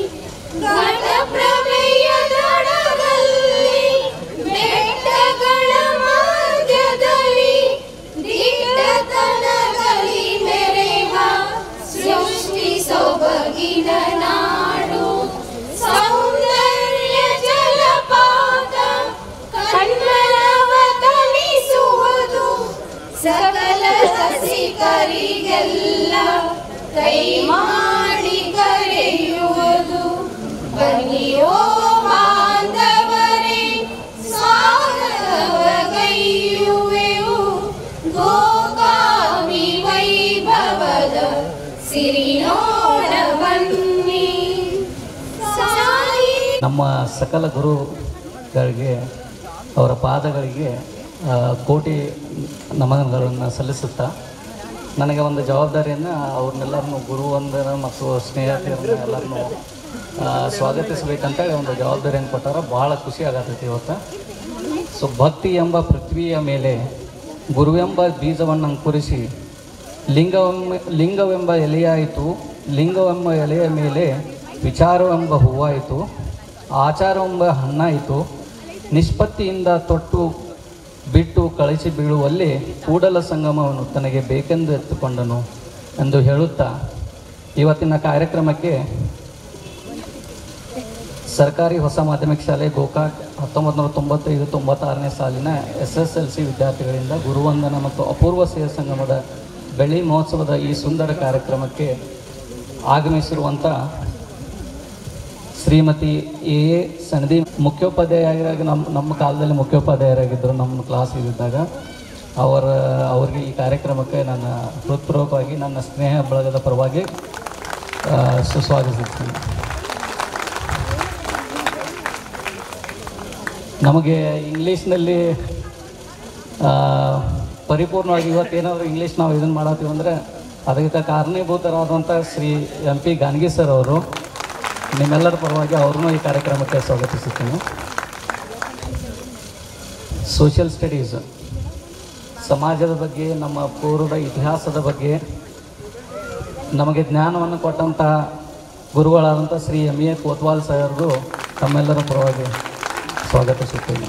ಘಟಪ್ರಮೇಯದೊಡಗಲ್ಲಿ ಬೆಟ್ಟಗಳ ಮಧ್ಯದಲ್ಲಿ ದಿಟ್ಟತನದಲ್ಲಿ ಮೆರೆವ ಸೃಷ್ಟಿ ಸೊಬಗಿನ ನಾಡು ಸೌಂದರ್ಯ ಜಲಪಾತ ಕಣ್ಣರವ ತಣಿಸುವುದು ಸಕಲ ರಸಿಕರಿಗೆಲ್ಲ ಕೈ ಮಾಡಿ ಕರೆಯುವುದು ಬನ್ನಿಯೋ ಬಾಂಧವರೇ ಸ್ವಾಗತವಗೈಯುವೆವು ಗೋಗಾಮಿ ವೈಭವದ ಸಿರಿನೋಡ ಬನ್ನಿ ಸಾಯಿ ನಮ್ಮ ಸಕಲ ಗುರುಗಳಿಗೆ ಅವರ ಪಾದಗಳಿಗೆ ಆ, ಕೋಟಿ ನಮನಗಳನ್ನು ಸಲ್ಲಿಸುತ್ತಾ ನನಗೆ ಒಂದು ಜವಾಬ್ದಾರಿಯನ್ನು ಅವ್ರನ್ನೆಲ್ಲರನ್ನು ಗುರುವಂದನ ಮತ್ತು ಸ್ನೇಹಿತರನ್ನ ಎಲ್ಲರನ್ನು ಆ, ಸ್ವಾಗತಿಸಬೇಕಂತೇಳಿ ಒಂದು ಜವಾಬ್ದಾರಿಯನ್ನು ಕೊಟ್ಟಾರ ಭಾಳ ಖುಷಿ ಆಗತ್ತೈತಿ ಇವತ್ತು ಸೊ ಭಕ್ತಿ ಎಂಬ ಪೃಥ್ವಿಯ ಮೇಲೆ ಗುರುವೆಂಬ ಬೀಜವನ್ನು ಅಂಕುರಿಸಿ ಲಿಂಗವೆಂಬ ಲಿಂಗವೆಂಬ ಎಲೆಯಾಯಿತು ಲಿಂಗವೆಂಬ ಎಲೆಯ ಮೇಲೆ ವಿಚಾರವೆಂಬ ಹೂವಾಯಿತು ಆಚಾರವೆಂಬ ಹಣ್ಣಾಯಿತು ನಿಷ್ಪತ್ತಿಯಿಂದ ತೊಟ್ಟು ಬಿಟ್ಟು ಕಳಿಸಿ ಬೀಳುವಲ್ಲಿ ಕೂಡಲ ಸಂಗಮವನ್ನು ತನಗೆ ಬೇಕೆಂದು ಎತ್ತುಕೊಂಡನು ಎಂದು ಹೇಳುತ್ತಾ ಇವತ್ತಿನ ಕಾರ್ಯಕ್ರಮಕ್ಕೆ ಸರ್ಕಾರಿ ಹೊಸ ಮಾಧ್ಯಮಿಕ ಶಾಲೆ ಗೋಕಾಕ್ ಹತ್ತೊಂಬತ್ತು ನೂರ ತೊಂಬತ್ತೈದು ತೊಂಬತ್ತಾರನೇ ಸಾಲಿನ ಎಸ್ ಎಸ್ ಎಲ್ ಸಿ ವಿದ್ಯಾರ್ಥಿಗಳಿಂದ ಗುರುವಂದನ ಮತ್ತು ಅಪೂರ್ವ ಸೇವೆ ಸಂಗಮದ ಬೆಳ್ಳಿ ಮಹೋತ್ಸವದ ಈ ಸುಂದರ ಕಾರ್ಯಕ್ರಮಕ್ಕೆ ಆಗಮಿಸಿರುವಂಥ ಶ್ರೀಮತಿ ಎ ಎ ಸನದಿ ಮುಖ್ಯೋಪಾಧ್ಯಾಯರಾಗಿ ನಮ್ಮ ನಮ್ಮ ಕಾಲದಲ್ಲಿ ಮುಖ್ಯೋಪಾಧ್ಯಾಯರಾಗಿದ್ದರು ನಮ್ಮ ಕ್ಲಾಸ್ ಇದ್ದಾಗ ಅವರ ಅವರಿಗೆ ಈ ಕಾರ್ಯಕ್ರಮಕ್ಕೆ ನನ್ನ ಹೃತ್ಪೂರ್ವಕವಾಗಿ ನನ್ನ ಸ್ನೇಹ ಬಳಗದ ಪರವಾಗಿ ಆ, ಸುಸ್ವಾಗತಿಸ್ತೀನಿ ನಮಗೆ ಇಂಗ್ಲೀಷ್ನಲ್ಲಿ ಆ, ಪರಿಪೂರ್ಣವಾಗಿ ಇವತ್ತೇನಾದರೂ ಇಂಗ್ಲೀಷ್ ನಾವು ಇದನ್ನು ಮಾಡತ್ತೀವಿ ಅಂದರೆ ಅದಕ್ಕೆ ಕಾರಣೀಭೂತರಾದಂಥ Shri M P Gangi sir ಅವರು ನಿಮ್ಮೆಲ್ಲರ ಪರವಾಗಿ ಅವ್ರನ್ನೂ ಈ ಕಾರ್ಯಕ್ರಮಕ್ಕೆ ಸ್ವಾಗತಿಸುತ್ತೇನೆ ಸೋಷಿಯಲ್ ಸ್ಟಡೀಸ್ ಸಮಾಜದ ಬಗ್ಗೆ ನಮ್ಮ ಪೂರ್ವದ ಇತಿಹಾಸದ ಬಗ್ಗೆ ನಮಗೆ ಜ್ಞಾನವನ್ನು ಕೊಟ್ಟಂಥ ಗುರುಗಳಾದಂಥ ಶ್ರೀ ಎಮ್ ಎ ಕೋತ್ವಾಲ್ ಸರ್ಗೂ ತಮ್ಮೆಲ್ಲರ ಪರವಾಗಿ ಸ್ವಾಗತಿಸುತ್ತೇನೆ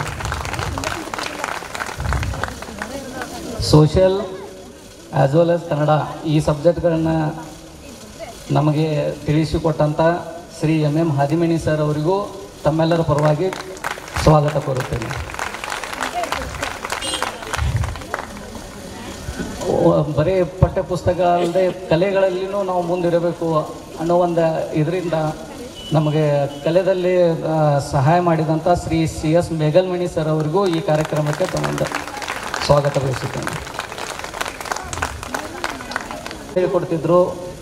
social as well as Kannada ಈ ಸಬ್ಜೆಕ್ಟ್ಗಳನ್ನು ನಮಗೆ ತಿಳಿಸಿಕೊಟ್ಟಂಥ Shri M M Hadimani sir ಅವರಿಗೂ ತಮ್ಮೆಲ್ಲರ ಪರವಾಗಿ ಸ್ವಾಗತ ಕೋರುತ್ತೇನೆ ಓ- ಬರೀ ಪಠ್ಯ ಪುಸ್ತಕ ಅಲ್ಲದೆ ಕಲೆಗಳಲ್ಲಿನೂ ನಾವು ಮುಂದಿರಬೇಕು ಅನ್ನೋ ಒಂದು ಇದರಿಂದ ನಮಗೆ ಕಲೆದಲ್ಲಿ ಆ, ಸಹಾಯ ಮಾಡಿದಂಥ Shri C S Meghalmani sir ಅವರಿಗೂ ಈ ಕಾರ್ಯಕ್ರಮಕ್ಕೆ ತಮ್ಮೊಂದು ಸ್ವಾಗತ ಬಯಸುತ್ತೇನೆ ಹೇಳ್ಕೊಡ್ತಿದ್ರು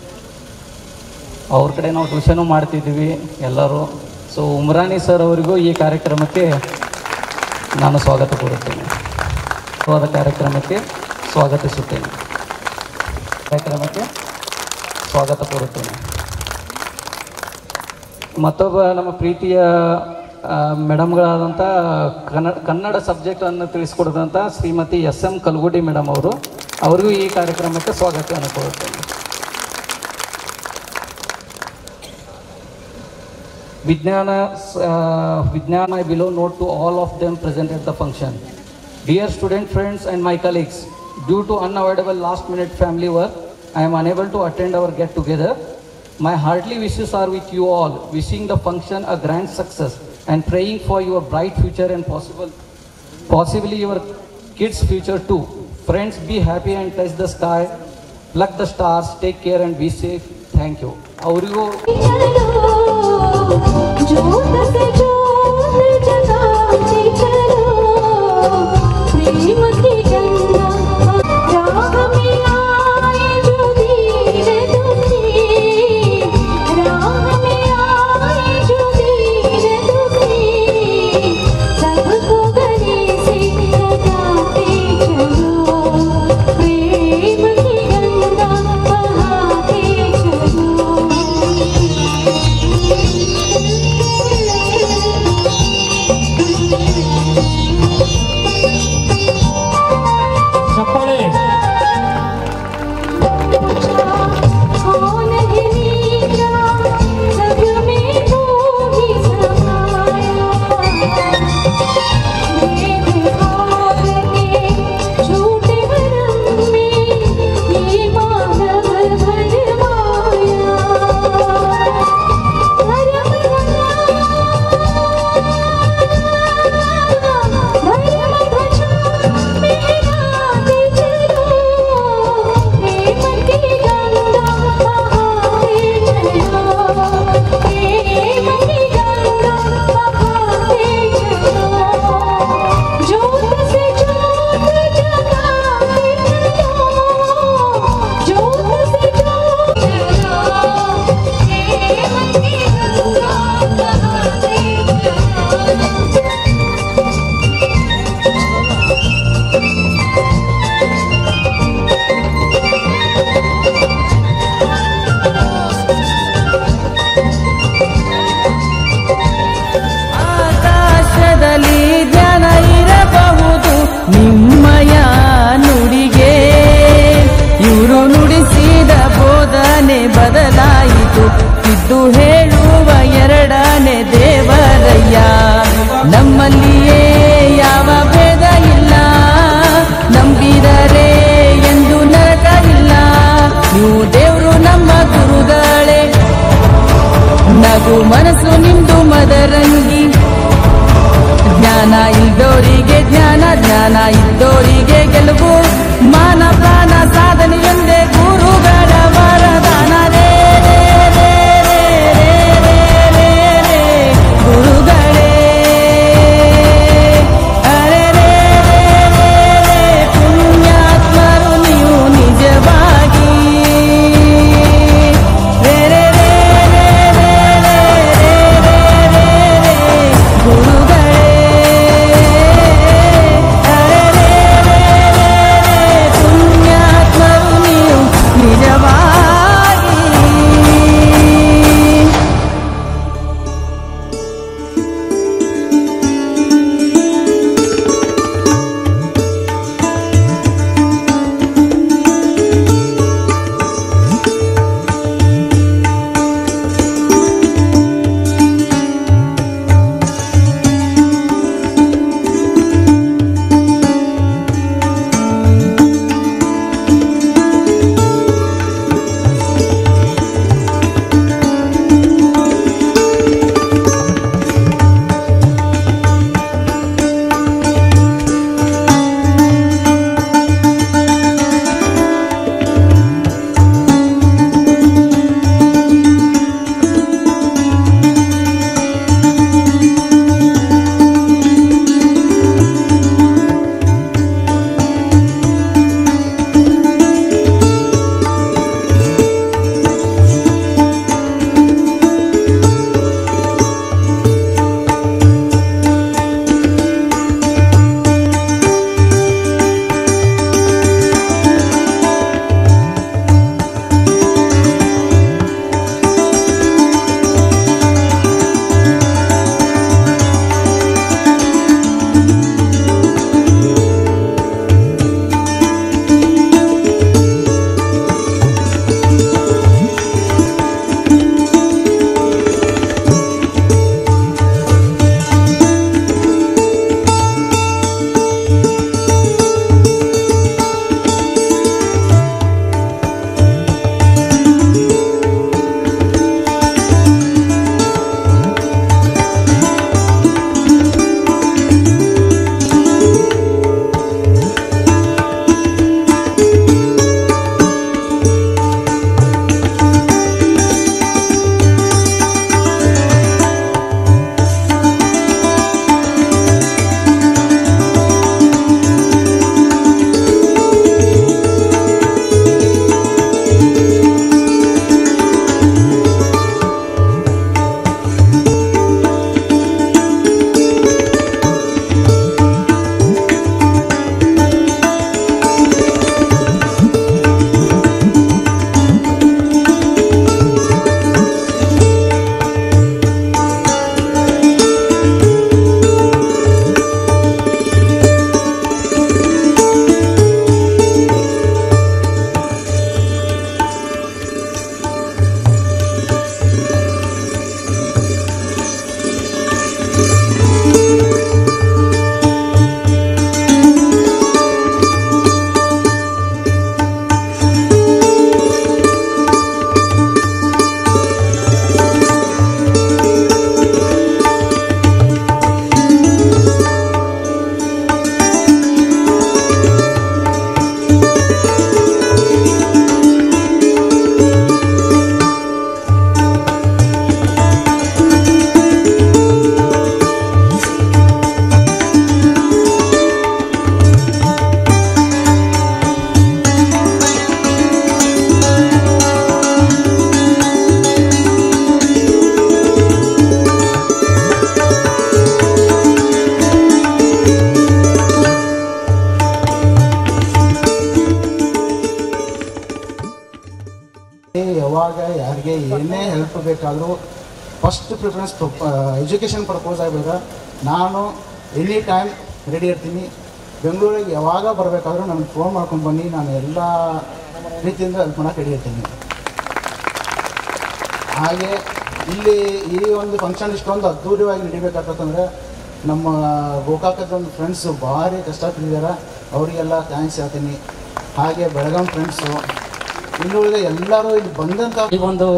ಅವ್ರ ಕಡೆ ನಾವು ಟ್ಯೂಷನು ಮಾಡ್ತಿದ್ದೀವಿ ಎಲ್ಲರೂ ಸೊ ಉಮ್ರಾನಿ ಸರ್ ಅವರಿಗೂ ಈ ಕಾರ್ಯಕ್ರಮಕ್ಕೆ ನಾನು ಸ್ವಾಗತ ಕೋರುತ್ತೇನೆ ವಾದ ಕಾರ್ಯಕ್ರಮಕ್ಕೆ ಸ್ವಾಗತಿಸುತ್ತೇನೆ ಕಾರ್ಯಕ್ರಮಕ್ಕೆ ಸ್ವಾಗತ ಕೋರುತ್ತೇನೆ ಮತ್ತೊಬ್ಬ ನಮ್ಮ ಪ್ರೀತಿಯ ಆ, ಮೇಡಮ್ಗಳಾದಂಥ ಕನ್ನಡ ಕನ್ನಡ ಸಬ್ಜೆಕ್ಟನ್ನು ತಿಳಿಸ್ಕೊಡಿದಂಥ Shrimati S M Kalgudi madam ಅವರು ಅವರಿಗೂ ಈ ಕಾರ್ಯಕ್ರಮಕ್ಕೆ ಸ್ವಾಗತವನ್ನು ಕೋರುತ್ತೇನೆ ವಿಜ್ಞಾನ uh, ವಿಜ್ಞಾನ I below note to all of them present at the function. Dear student friends and my colleagues, due to unavoidable last minute family work, I am unable to attend our get together. My heartily wishes are with you all, wishing the function a grand success and praying for your bright future and possible, possibly your kids' future too. Friends, be happy and touch the sky, pluck the stars, take care and be safe. Thank you. ಅವರಿಗೂ जोत से जोत जगाते चलो प्रेम की गंगा राह में आए जो दीन दुखी राह में आए जो दीन दुखी सबको गले से लगाते चलो प्रेम की गंगा बहाते ಚಪ್ಪಾಳೆ कौन है नीला सब में तू ही समाया भेदभाव के झूठे भरम में ये मानव भरमाया धर्म धर्म ध्वजा मेहराते चलो प्रेम की गंगा बहाते चलो प्रेम की गंगा बहाते चलो जोत से जोत जगाते चलो जोत से जोत चलो प्रेम की गंगा बहाते चलो ಆಕಾಶದಲ್ಲಿ ಧ್ಯಾನ ಇರಬಹುದು ನಿಮ್ಮಯ ನುಡಿಗೆ ಇವರು ನುಡಿಸಿದ ಬೋಧನೆ ಬದಲಾಯಿತು ಇದ್ದು ಹೇಳುವ ಎರಡನೇ ದೇವರಯ್ಯ ನಮ್ಮಲ್ಲಿಯೇ ಯಾವ ಭೇದ ಇಲ್ಲ ನಂಬಿದರೆ ಎಂದು ನರಕ ಇಲ್ಲ ನೀವು ದೇವರು ನಮ್ಮ ಗುರುಗಳೇ ನಗು ಮನಸ್ಸು ನಿಂದು ಮದರಂಗಿ ಜ್ಞಾನ ಇದ್ದೋರಿಗೆ ಜ್ಞಾನ ಜ್ಞಾನ ಇದ್ದೋರಿಗೆ ಗೆಲುವು ಮಾನ ಪ್ರಾಣ ಸಾಧನೆ ಎಂದೇ ಗುರುಗಳ ವರದಾನ ರೇ ರೇ ರೇ ರೇ ರೇ ರೇ ರೇ ಗುರುಗಳೇ ಅರೆ ರೇ ರೇ ರೇ ರೇ ಪುಣ್ಯಾತ್ಮರು ನೀವು ನಿಜವಾಗಿ ರೇ ರೇ ರೇ ರೇ ರೇ ರೇ ರೇ ಏನೇ ಹೆಲ್ಪ್ ಬೇಕಾದರೂ ಫಸ್ಟ್ ಪ್ರಿಫರೆನ್ಸ್ ಎಜುಕೇಷನ್ ಪರ್ಪೋಸ್ ಆಗಬೇಕಾ ನಾನು ಎನಿ ಟೈಮ್ ರೆಡಿ ಇರ್ತೀನಿ ಬೆಂಗಳೂರಿಗೆ ಯಾವಾಗ ಬರಬೇಕಾದ್ರೂ ನನಗೆ ಫೋನ್ ಮಾಡ್ಕೊಂಡು ಬನ್ನಿ ನಾನು ಎಲ್ಲ ರೀತಿಯಿಂದ ಹೆಲ್ಪ್ ಮಾಡೋಕೆ ರೆಡಿ ಇರ್ತೀನಿ ಹಾಗೆ ಇಲ್ಲಿ ಈ ಒಂದು ಫಂಕ್ಷನ್ ಇಷ್ಟೊಂದು ಅದ್ಧೂರಿಯಾಗಿ ನಡಿಬೇಕಾಗ್ತಂದ್ರೆ ನಮ್ಮ ಗೋಕಾಕದ ಒಂದು ಫ್ರೆಂಡ್ಸು ಭಾರಿ ಕಷ್ಟಪಟ್ಟಿದ್ದಾರೆ ಅವರಿಗೆಲ್ಲ ಥ್ಯಾಂಕ್ಸ್ ಹೇಳ್ತೀನಿ ಹಾಗೆ ಬೆಳಗಾಂ ಫ್ರೆಂಡ್ಸು ಇನ್ನುಳಿದ ಎಲ್ಲರೂ ಇಲ್ಲಿ ಬಂದಂಥ ಈ ಒಂದು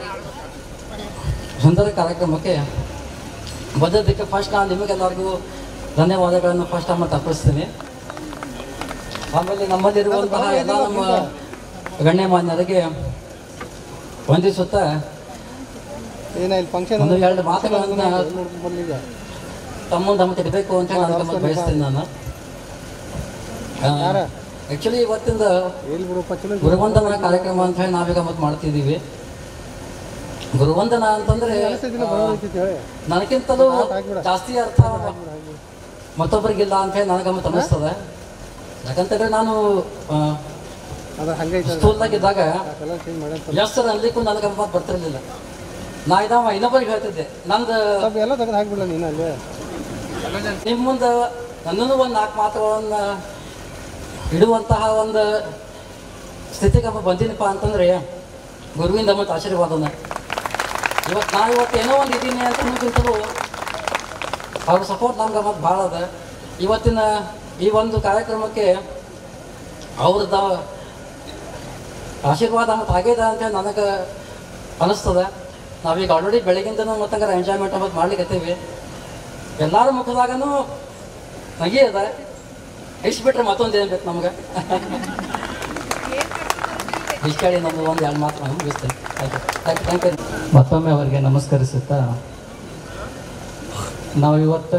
ಸುಂದರ ಕಾರ್ಯಕ್ರಮಕ್ಕೆ ಬಂದದ್ದಕ್ಕೆ ಫಸ್ಟ್ ನಾನು ನಿಮಗೆಲ್ಲರಿಗೂ ಧನ್ಯವಾದಗಳನ್ನು ಫಸ್ಟ್ ಅಮ್ಮ ತಪ್ಪಿಸ್ತೀನಿ ಆಮೇಲೆ ನಮ್ಮಲ್ಲಿರುವಂತಹ ಎಲ್ಲ ನಮ್ಮ ಗಣ್ಯಮಾನ್ಯರಿಗೆ ವಂದಿಸುತ್ತಾ ಒಂದು ಎರಡು ಮಾತುಗಳನ್ನು ತಮ್ಮ ತಮ್ಮ ತಿಳಬೇಕು ಅಂತ ನಾನು ತಮ್ಮ ಬಯಸ್ತೀನಿ ನಾನು ಆ್ಯಕ್ಚುಲಿ ಇವತ್ತಿಂದ ಗುರುವಂದನ ಕಾರ್ಯಕ್ರಮ ಅಂತ ಹೇಳಿ ನಾವೀಗ ಮತ್ತೆ ಮಾಡ್ತಿದ್ದೀವಿ ಗುರುವಂದನ ಅಂತಂದ್ರೆ ನನಗಿಂತಲೂ ಜಾಸ್ತಿ ಅರ್ಥ ಮತ್ತೊಬ್ಬರಿಗಿಲ್ಲ ಅಂತ ಹೇಳಿ ನನಗಮ್ಮತ್ ಅನ್ನಿಸ್ತದೆ ಯಾಕಂತಂದ್ರೆ ನಾನು ಸ್ಕೂಲ್ದಾಗಿದ್ದಾಗ ಎಷ್ಟು ಅನ್ಲಿಕ್ಕೂ ನನಗೆ ಮಾತು ಬರ್ತಿರ್ಲಿಲ್ಲ ನಾ ಇದಾವ ಇನ್ನೊಬ್ಬರಿಗೆ ಹೇಳ್ತಿದ್ದೆ ನಂದು ಎಲ್ಲ ತೆಗೆದು ಹಾಕ್ಬಿಡ ನೀನು ಅಲ್ಲಿ ನಿಮ್ಮ ಮುಂದೆ ನನ್ನನ್ನು ಒಂದು ನಾಲ್ಕು ಮಾತುಗಳನ್ನ ಇಡುವಂತಹ ಒಂದು ಸ್ಥಿತಿಗೆ ಬಂದಿನಪ್ಪ ಅಂತಂದ್ರೆ ಗುರುವಿಂದ ಮತ್ತು ಆಶೀರ್ವಾದನ ಇವತ್ತು ನಾ ಇವತ್ತು ಏನೋ ಒಂದು ಇದ್ದೀನಿ ಅಂತ ಅನ್ನೋಕ್ಕಿಂತಲೂ ಅವ್ರ ಸಪೋರ್ಟ್ ನಮ್ಗೆ ಮತ್ತು ಭಾಳ ಅದ ಇವತ್ತಿನ ಈ ಒಂದು ಕಾರ್ಯಕ್ರಮಕ್ಕೆ ಅವ್ರದ್ದು ಆಶೀರ್ವಾದ ಮತ್ತು ಆಗ್ಯದ ಅಂತ ನನಗೆ ಅನಿಸ್ತದೆ ನಾವೀಗ ಆಲ್ರೆಡಿ ಬೆಳಗಿಂದನೂ ಮತ್ತಂಗಾರ ಎಂಜಾಯ್ಮೆಂಟ್ ಮತ್ತು ಮಾಡ್ಲಿಕ್ಕತ್ತೀವಿ ಎಲ್ಲರ ಮುಖದಾಗನು ನಗಿ ಅದ ಇಷ್ಟು ಬಿಟ್ರೆ ಮತ್ತೊಂದು ಏನು ಬೇಕು ನಮ್ಗೆ ಇಷ್ಟು ಹೇಳಿ ನಮ್ದು ಒಂದು ಎರಡು ಮಾತು ನಾನು ಮುಗಿಸ್ತೇನೆ ಥ್ಯಾಂಕ್ ಯು ಥ್ಯಾಂಕ್ ಯು ಮತ್ತೊಮ್ಮೆ ಅವರಿಗೆ ನಮಸ್ಕರಿಸುತ್ತಾ ನಾವು ಇವತ್ತು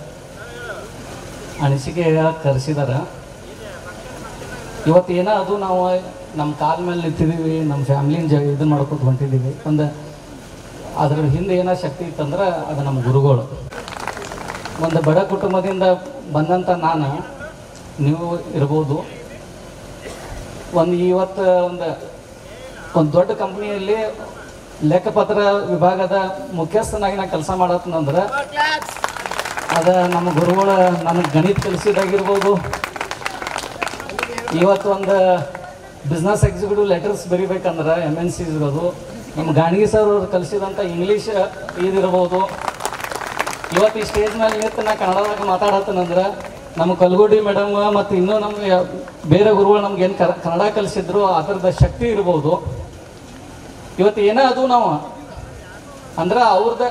ಅನಿಸಿಕೆ ಕರೆಸಿದಾರ ಇವತ್ತು ಏನೋ ಅದು ನಾವು ನಮ್ಮ ಕಾಲ ಮೇಲೆ ನಿಂತಿದ್ದೀವಿ ನಮ್ಮ ಫ್ಯಾಮ್ಲಿನ ಜ ಇದನ್ನ ಮಾಡ್ಕೊತ ಹೊಂಟಿದ್ದೀವಿ ಒಂದು ಅದ್ರ ಹಿಂದೆ ಏನೋ ಶಕ್ತಿ ಇತ್ತಂದ್ರೆ ಅದು ನಮ್ಮ ಗುರುಗಳು ಒಂದು ಬಡ ಕುಟುಂಬದಿಂದ ಬಂದಂಥ ನಾನು ನೀವು ಇರ್ಬೋದು ಒಂದು ಇವತ್ತು ಒಂದು ಒಂದು ದೊಡ್ಡ ಕಂಪ್ನಿಯಲ್ಲಿ ಲೆಕ್ಕಪತ್ರ ವಿಭಾಗದ ಮುಖ್ಯಸ್ಥನಾಗಿ ನಾನು ಕೆಲಸ ಮಾಡತ್ತಂದ್ರೆ ಅದ ನಮ್ಮ ಗುರುಗಳು ನನಗೆ ಗಣಿತ ಕಲಿಸಿದಾಗಿರ್ಬೋದು ಇವತ್ತು ಒಂದು ಬಿಸ್ನೆಸ್ ಎಕ್ಸಿಕ್ಯೂಟಿವ್ ಲೆಟರ್ಸ್ ಬರಿಬೇಕಂದ್ರೆ ಎಮ್ ಎನ್ ಸಿ ಇರೋದು ನಮ್ಮ ಗಾಣಗಿ ಸರ್ ಅವ್ರು ಕಲಿಸಿದಂಥ ಇಂಗ್ಲೀಷ್ ಇದಿರ್ಬೋದು ಇವತ್ತು ಈ ಸ್ಟೇಜ್ ಮೇಲೆ ನಿಂತು ನಾ ಕನ್ನಡದಾಗ ಮಾತಾಡತ್ತನಂದ್ರೆ ನಮ್ಮ ಕಲ್ಗುಡಿ ಮೇಡಮ್ ಮತ್ತು ಇನ್ನೂ ನಮ್ಗೆ ಬೇರೆ ಗುರುಗಳು ನಮ್ಗೆ ಏನು ಕನ್ನಡ ಕಲಿಸಿದ್ರು ಅದರದ ಶಕ್ತಿ ಇರ್ಬೋದು ಇವತ್ತು ಏನೇ ಅದು ನಾವು ಅಂದ್ರೆ ಅವ್ರದ್ದು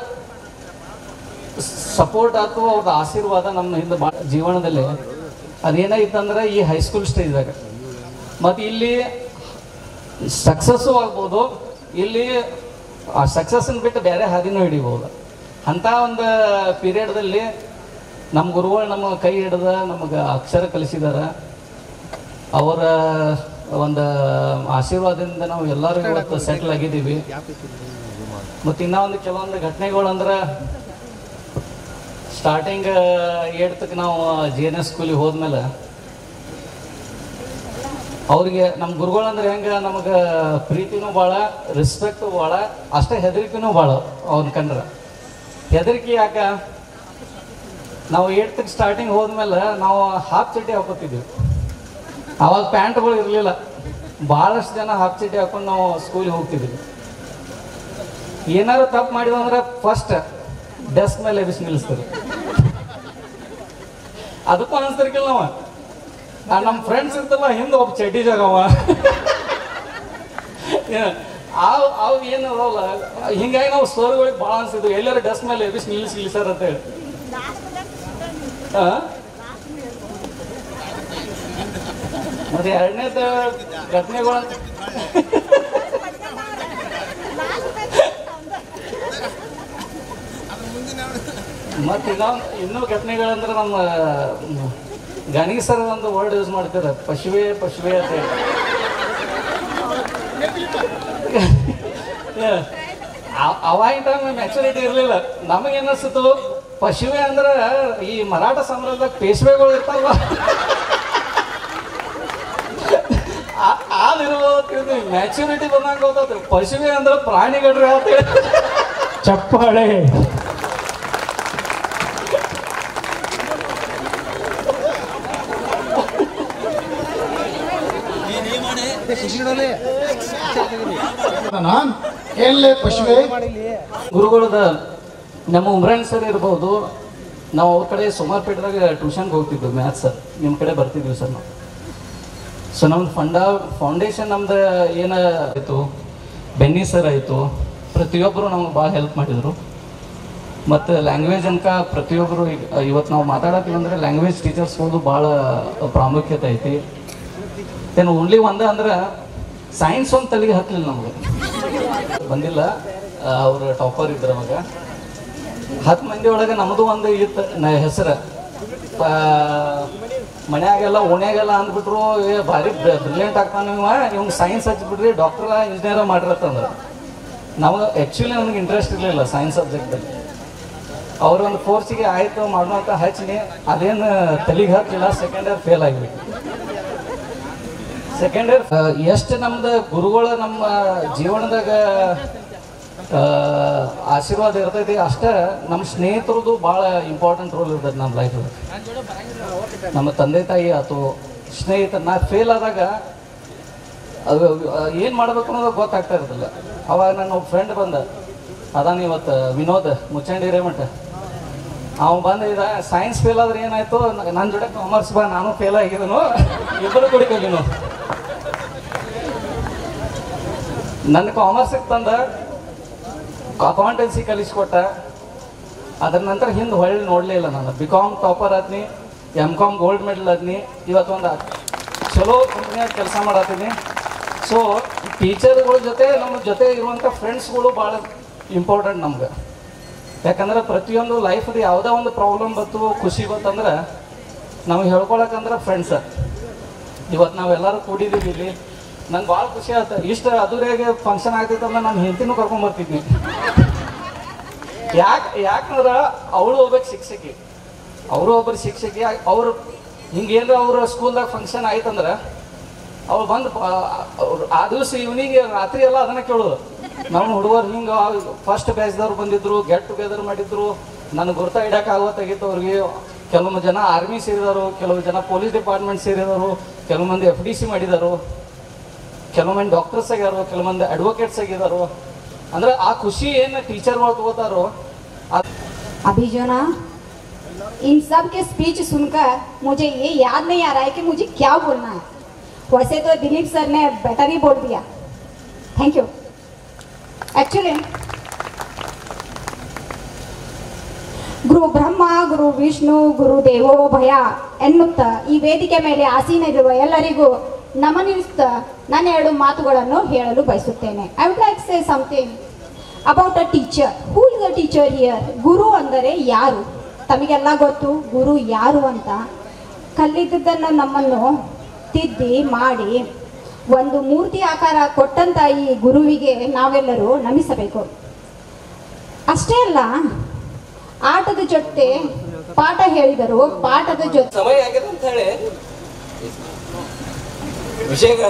ಸಪೋರ್ಟ್ ಅಥವಾ ಅವ್ರದ್ದು ಆಶೀರ್ವಾದ ನಮ್ಮ ಹಿಂದೆ ಭಾಳ ಜೀವನದಲ್ಲಿ ಅದೇನೇ ಇತ್ತಂದ್ರೆ ಈ ಹೈಸ್ಕೂಲ್ ಸ್ಟೇಜ್ದಾಗ ಮತ್ತು ಇಲ್ಲಿ ಸಕ್ಸಸ್ಸು ಆಗ್ಬೋದು ಇಲ್ಲಿ ಆ ಸಕ್ಸಸ್ಸನ್ನು ಬಿಟ್ಟು ಬೇರೆ ಹಾದಿನೂ ಹಿಡಿಬೋದು ಅಂಥ ಒಂದು ಪೀರಿಯಡ್ದಲ್ಲಿ ನಮ್ಮ ಗುರುಗಳು ನಮ್ಮ ಕೈ ಹಿಡ್ದ ನಮಗೆ ಅಕ್ಷರ ಕಲಿಸಿದಾರೆ ಅವರ ಒಂದು ಆಶೀರ್ವಾದದಿಂದ ನಾವು ಎಲ್ಲರೂ ಇವತ್ತು ಸೆಟ್ಲ್ ಆಗಿದ್ದೀವಿ ಮತ್ತು ಇನ್ನೂ ಒಂದು ಕೆಲವೊಂದು ಘಟನೆಗಳು ಅಂದ್ರೆ ಸ್ಟಾರ್ಟಿಂಗ್ ಏಡ್ತಕ್ಕೆ ನಾವು ಜಿ ಎನ್ ಎಸ್ ಸ್ಕೂಲಿಗೆ ಹೋದ್ಮೇಲೆ ಅವ್ರಿಗೆ ನಮ್ಮ ಗುರುಗಳು ಅಂದ್ರೆ ಹೆಂಗೆ ನಮಗೆ ಪ್ರೀತಿನೂ ಭಾಳ ರೆಸ್ಪೆಕ್ಟು ಭಾಳ ಅಷ್ಟೇ ಹೆದರಿಕೆನೂ ಭಾಳ ಅವ್ನ ಕಂಡ್ರೆ ಹೆದರಿಕೆ ಯಾಕ ನಾವು ಏಡ್ತಕ್ಕೆ ಸ್ಟಾರ್ಟಿಂಗ್ ಹೋದ್ಮೇಲೆ ನಾವು ಹಾಫ್ ಚಡ್ಡಿ ಹಾಕೋತಿದ್ವಿ ಅವಾಗ ಪ್ಯಾಂಟ್ಗಳು ಇರಲಿಲ್ಲ ಭಾಳಷ್ಟು ಜನ ಹಾಫ್ ಚಡ್ಡಿ ಹಾಕೊಂಡು ನಾವು ಸ್ಕೂಲಿಗೆ ಹೋಗ್ತಿದ್ವಿ ಏನಾದ್ರು ತಪ್ಪು ಮಾಡಿದ್ವು ಅಂದ್ರೆ ಫಸ್ಟ್ ಡೆಸ್ಕ್ ಮೇಲೆ ಎಬ್ಬಿಸಿ ನಿಲ್ಲಿಸ್ತಾರೆ ಅದಕ್ಕೂ ಅನಿಸ್ತಿರ್ಕಿಲ್ಲ ನಾವು ಆ, ನಮ್ಮ ಫ್ರೆಂಡ್ಸ್ ಇರ್ತಲ್ಲ ಹಿಂದೆ ಒಬ್ಬ ಚಡ್ಡಿ ಜಾಗವ ಅವು ಅವು ಏನು ಅದಾವಲ್ಲ ಹಿಂಗಾಗಿ ನಾವು ಸ್ಟೋರ್ಗಳಿಗೆ ಭಾಳ ಅನ್ಸಿದ್ವು ಎಲ್ಲರೂ ಡೆಸ್ಕ್ ಮೇಲೆ ಎಬ್ಬಿಸಿ ನಿಲ್ಲಿಸಿ ನಿಲ್ಲಿಸ್ಯಾರ ಅಂತ ಹೇಳಿ ಆ? ಮತ್ತೆ ಎರಡನೇದು ಘಟನೆಗಳು ಮತ್ತೆ ಇನ್ನೊಂದು ಇನ್ನೂ ಘಟನೆಗಳಂದ್ರೆ ನಮ್ಮ ಮ್, ಗಾಣಿಗೆ ಸರ್ ಒಂದು ವರ್ಡ್ ಯೂಸ್ ಮಾಡ್ತಾರೆ ಪಶುವೆ ಪಶುವೆ ಅಂತ ಹೇಳಿ ಆ- ಅವಾಗಿನ ಟೈಮ್ ಮ್ಯಾಚುರಿಟಿ ಇರಲಿಲ್ಲ ನಮಗೇನಿಸ್ತು ಪಶುವೆ ಅಂದ್ರೆ ಈ ಮರಾಠ ಸಾಮ್ರಾಜ್ಯದಾಗ ಪೇಶ್ವೆಗಳು ಇರ್ತಾವ ಆ- ಆದಿರ್ಬೋದು ಗೊತ್ತಿದ್ವಿ ಮ್ಯಾಚುರಿಟಿ ಬಂದಂಗ ಗೊತ್ತಾತ್ರಿ ಪಶುವೆ ಅಂದ್ರೆ ಪ್ರಾಣಿಗಳ್ರಿ ಅಂತ ಹೇಳಿ ಚಪ್ಪಾಳೆ ನಾನು ಎಲ್ಲೇ ಪಶುವೆ ಗುರುಗಳದ ನಮ್ಮ ಉಮ್ರಾನ್ ಸರ್ ಇರ್ಬೋದು ನಾವು ಅವ್ರ ಕಡೆ ಸುಮಾರ್ಪೇಟದಾಗ ಟ್ಯೂಷನ್ಗೆ ಹೋಗ್ತಿದ್ವಿ ಮ್ಯಾಥ್ಸ್ ನಿಮ್ಮ ಕಡೆ ಬರ್ತಿದ್ವಿ ಸರ್ ನಾವು ಸೊ ನಮ್ದು ಫಂಡ ಫೌಂಡೇಶನ್ ನಮ್ದು ಏನ ಆಯಿತು ಬೆನ್ನಿ ಸರ್ ಆಯಿತು ಪ್ರತಿಯೊಬ್ಬರು ನಮ್ಗೆ ಭಾಳ ಹೆಲ್ಪ್ ಮಾಡಿದರು ಮತ್ತು ಲ್ಯಾಂಗ್ವೇಜ್ ಅನ್ಕ ಪ್ರತಿಯೊಬ್ಬರು ಈಗ ಇವತ್ತು ನಾವು ಮಾತಾಡತ್ತೀವಿ ಅಂದರೆ ಲ್ಯಾಂಗ್ವೇಜ್ ಟೀಚರ್ಸ್ಗಳದು ಭಾಳ ಪ್ರಾಮುಖ್ಯತೆ ಐತಿ ದೆನ್ ಓನ್ಲಿ ಒಂದ ಅಂದ್ರೆ ಸೈನ್ಸ್ ಒಂದು ತಲೆಗೆ ಹತ್ತಲಿಲ್ಲ ನಮಗೆ ಬಂದಿಲ್ಲ ಅವರು ಟಾಪರ್ ಇದ್ರು ಅವಾಗ ಹತ್ತು ಮಂದಿ ಒಳಗೆ ನಮ್ಮದು ಒಂದು ಇತ್ತು ನ ಹೆಸರು ಮನ್ಯಾಗೆಲ್ಲ ಓಣ್ಯಾಗೆಲ್ಲ ಅಂದ್ಬಿಟ್ರು ಏ ಭಾರಿ ಬ್ರಿಲಿಯಂಟ್ ಆಗ್ತಾನೆ ಇವ ಇವ್ಗೆ ಸೈನ್ಸ್ ಹಚ್ಬಿಟ್ರಿ ಡಾಕ್ಟರ್ ಇಂಜಿನಿಯರ್ ಮಾಡಿರತ್ತಂದ್ರೆ ನಮಗೆ ಆ್ಯಕ್ಚುಲಿ ನನಗೆ ಇಂಟ್ರೆಸ್ಟ್ ಇರಲಿಲ್ಲ ಸೈನ್ಸ್ ಸಬ್ಜೆಕ್ಟಲ್ಲಿ ಅವ್ರು ಒಂದು ಫೋರ್ಸಿಗೆ ಆಯಿತು ಮಾಡೋಣ ಅಂತ ಹಚ್ಚಿನಿ ಅದೇನು ತಲೆಗೆ ಹತ್ತಲಿಲ್ಲ ಸೆಕೆಂಡ್ ಇಯರ್ ಫೇಲ್ ಆಗಿಬಿಟ್ಟು ಸೆಕೆಂಡ್ ಇಯರ್ ಎಷ್ಟು ನಮ್ದು ಗುರುಗಳ ನಮ್ಮ ಜೀವನದಾಗ ಆ, ಆಶೀರ್ವಾದ ಇರ್ತೈತಿ ಅಷ್ಟೇ ನಮ್ಮ ಸ್ನೇಹಿತರದು ಭಾಳ ಇಂಪಾರ್ಟೆಂಟ್ ರೋಲ್ ಇರ್ತೈತೆ ನಮ್ಮ ಲೈಫ್ ನಮ್ಮ ತಂದೆ ತಾಯಿ ಆತು ಸ್ನೇಹಿತ ನಾ ಫೇಲ್ ಆದಾಗ ಅದು ಏನು ಮಾಡ್ಬೇಕು ಅನ್ನೋದು ಗೊತ್ತಾಗ್ತಾ ಇರೋದಿಲ್ಲ ಅವಾಗ ನನ್ನ ಒಬ್ಬ ಫ್ರೆಂಡ್ ಬಂದ ಅದಾನ ಇವತ್ತು ವಿನೋದ್ ಮುಚ್ಚಂಡಿ ರೇಮಠ ಅವ ಬಂದ ಇದ ಸೈನ್ಸ್ ಫೇಲ್ ಆದ್ರೆ ಏನಾಯ್ತು ನನ್ನ ಜೊತೆ ಕಾಮರ್ಸ್ ಬಾ ನಾನು ಫೇಲ್ ಆಗಿದನು ಇಬ್ಬರು ಕುಡಿಕೊಳ್ಳಿನು ನನ್ನ ಕಾಮರ್ಸ್ ತಂದ ಅಕೌಂಟೆನ್ಸಿ ಕಲಿಸ್ಕೊಟ್ಟ ಅದ್ರ ನಂತರ ಹಿಂದೆ ಹೊಳ್ಳಿ ನೋಡಲೇ ಇಲ್ಲ ನಾನು ಬಿ ಕಾಮ್ ಟಾಪರ್ ಆದ್ನಿ ಎಮ್ ಕಾಮ್ ಗೋಲ್ಡ್ ಮೆಡಲ್ ಆದ್ನಿ ಇವತ್ತೊಂದು ಚಲೋ ಕಂಪ್ನಿಯಾಗ ಕೆಲಸ ಮಾಡತ್ತೀನಿ ಸೊ ಟೀಚರ್ಗಳ ಜೊತೆ ನಮ್ಮ ಜೊತೆ ಇರುವಂಥ ಫ್ರೆಂಡ್ಸ್ಗಳು ಭಾಳ ಇಂಪಾರ್ಟೆಂಟ್ ನಮ್ಗೆ ಯಾಕಂದ್ರೆ ಪ್ರತಿಯೊಂದು ಲೈಫ್ದು ಯಾವುದೇ ಒಂದು ಪ್ರಾಬ್ಲಮ್ ಬಂತು ಖುಷಿ ಬಂತಂದ್ರೆ ನಾವು ಹೇಳ್ಕೊಳಕಂದ್ರೆ ಫ್ರೆಂಡ್ಸ್ ಇವತ್ತು ನಾವೆಲ್ಲರೂ ಕೂಡಿದ್ದೀವಿ ಇಲ್ಲಿ ನಂಗೆ ಭಾಳ ಖುಷಿ ಆಯ್ತು ಇಷ್ಟು ಅದುರಾಗೆ ಫಂಕ್ಷನ್ ಆಗ್ತಿತ್ತಂದ್ರೆ ನಾನು ಹೆಂಡತಿನೂ ಕರ್ಕೊಂಬರ್ತಿದ್ನಿ ಯಾಕೆ ಯಾಕಂದ್ರೆ ಅವಳು ಹೋಗ್ಬೇಕು ಶಿಕ್ಷಕಿ ಅವರು ಒಬ್ಬರು ಶಿಕ್ಷಕಿ ಅವ್ರು ಹಿಂಗೇನು ಅವ್ರ ಸ್ಕೂಲ್ದಾಗ ಫಂಕ್ಷನ್ ಆಯ್ತಂದ್ರೆ ಅವ್ರು ಬಂದು ಅವ್ರು ಆ ದಿವಸ ಈವ್ನಿಂಗ್ ರಾತ್ರಿ ಎಲ್ಲ ಅದನ್ನ ಕೇಳೋದು ನಮ್ಮ ಹುಡುಗರು ಹಿಂಗೆ ಫಸ್ಟ್ ಬ್ಯಾಚ್ದವ್ರು ಬಂದಿದ್ರು ಗೆಟ್ ಟುಗೆದರ್ ಮಾಡಿದ್ರು ನನಗೆ ಗುರ್ತ ಇಡಕ್ಕೆ ಆಗೋತ್ತಾಗಿತ್ತು ಅವ್ರಿಗೆ ಕೆಲವು ಜನ ಆರ್ಮಿ ಸೇರಿದರು ಕೆಲವು ಜನ ಪೊಲೀಸ್ ಡಿಪಾರ್ಟ್ಮೆಂಟ್ ಸೇರಿದರು ಕೆಲವು ಮಂದಿ ಎಫ್ ಡಿ ಸಿ ಮಾಡಿದರು ಕೆಲವು ಮಂದಿ ಡಾಕ್ಟರ್ಸ್ ಆಗ್ಯಾರು ಕೆಲವು ಮಂದಿ ಅಡ್ವೊಕೇಟ್ಸ್ ಆಗಿದ್ದಾರೆ ಅಂದ್ರೆ ಆ ಖುಷಿ ಏನು ಟೀಚರ್ಗಳು ತಗೋತಾರೋ अभी जो ना इन सब के स्पीच सुनकर मुझे ये याद नहीं आ रहा है कि मुझे क्या बोलना है वैसे तो दिलीप सर ने बेटर ही बोल दिया थैंक यू एक्चुअली ಗುರು ಬ್ರಹ್ಮ ಗುರು ವಿಷ್ಣು ಗುರು ದೇವೋ ಭಯ ಎನ್ನುತ್ತಾ ಈ ವೇದಿಕೆ ಮೇಲೆ ಆಸೀನರಿರುವ ಎಲ್ಲರಿಗೂ ನಮನಿಸುತ್ತಾ ನನ್ನ ಎರಡು ಮಾತುಗಳನ್ನು ಹೇಳಲು ಬಯಸುತ್ತೇನೆ I would like say something about a teacher who is a teacher here ಗುರು ಅಂದರೆ ಯಾರು ತಮಗೆಲ್ಲ ಗೊತ್ತು ಗುರು ಯಾರು ಅಂತ ಕಲ್ಲಿದ್ದನ್ನು ನಮ್ಮನ್ನು ತಿದ್ದಿ ಮಾಡಿ ಒಂದು ಮೂರ್ತಿ ಆಕಾರ ಕೊಟ್ಟಂತ ಈ ಗುರುವಿಗೆ ನಾವೆಲ್ಲರೂ ನಮಿಸಬೇಕು ಅಷ್ಟೇ ಅಲ್ಲ ಆಟದ ಜೊತೆ ಪಾಠ ಹೇಳಿದರು ಪಾಠದ ಜೊತೆ ಸಮಯ ಆಗಿದೆ ಅಂತ ಹೇಳಿ ವಿಷಯ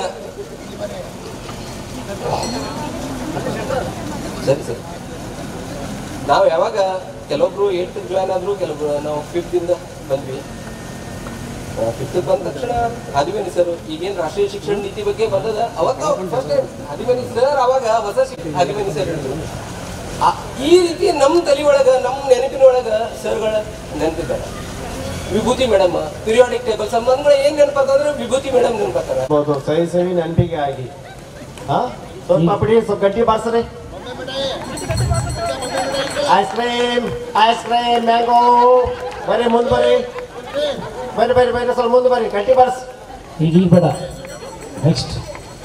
ಸರಿ ಸರಿ ನಾವು ಯಾವಾಗ ಕೆಲವೊಬ್ರು ಏಟ್ ಜಾಯ್ನ್ ಆದ್ರು ಕೆಲವೊಬ್ರು ನಾವು ಫಿಫ್ತ್ ಇಂದ ಬಂದ್ವಿ ಫಿಫ್ತ್ ಬಂದ ತಕ್ಷಣ ಅದಿವೇನಿ ಸರ್ ಈಗೇನು ರಾಷ್ಟ್ರೀಯ ಶಿಕ್ಷಣ ನೀತಿ ಬಗ್ಗೆ ಬಂದದ ಅವಾಗ ಫಸ್ಟ್ ಅದಿವೇನಿ ಸರ್ ಅವಾಗ ಹೊಸ ಶಿಕ್ಷಣ ಅದಿವೇನಿ ಸರ್ ಹೇಳಿದ್ರು ಆ- ಈ ರೀತಿ ನಮ್ಮ ತಲೆ ಒಳಗ ನಮ್ಮ ನೆನಪಿನ ಒಳಗ ಸರ್ಗಳ ನೆನಪಿದ್ದಾರೆ ವಿಭೂತಿ ಮೇಡಮ್ ಪಿರಿಯಾಡಿಕ್ ಟೇಬಲ್ ಸಂಬಂಧಗಳು ಏನ್ ನೆನಪಾತಂದ್ರೆ ವಿಭೂತಿ ಮೇಡಮ್ ನೆನಪಾತಾರ ಹೌದು ಸವಿ ಸವಿ ನೆನಪಿಗೆ ಆಗಿ ಹಾ ಸ್ವಲ್ಪ ಬಿಡಿ ಸ್ವಲ್ಪ ಗಟ್ಟಿ ಬಾರ್ಸ್ರಿ ice cream ice cream mango ಬರ್ರಿ ಮುಂದೆ ಬರ್ರಿ ಬರ್ರಿ ಬರ್ರಿ ಬರ್ರಿ ಸ್ವಲ್ಪ ಮುಂದೆ ಬರ್ರಿ ಗಟ್ಟಿ ಬಾರ್ಸ್ ಈಗ ಈಗ ಬೇಡ ನೆಕ್ಸ್ಟ್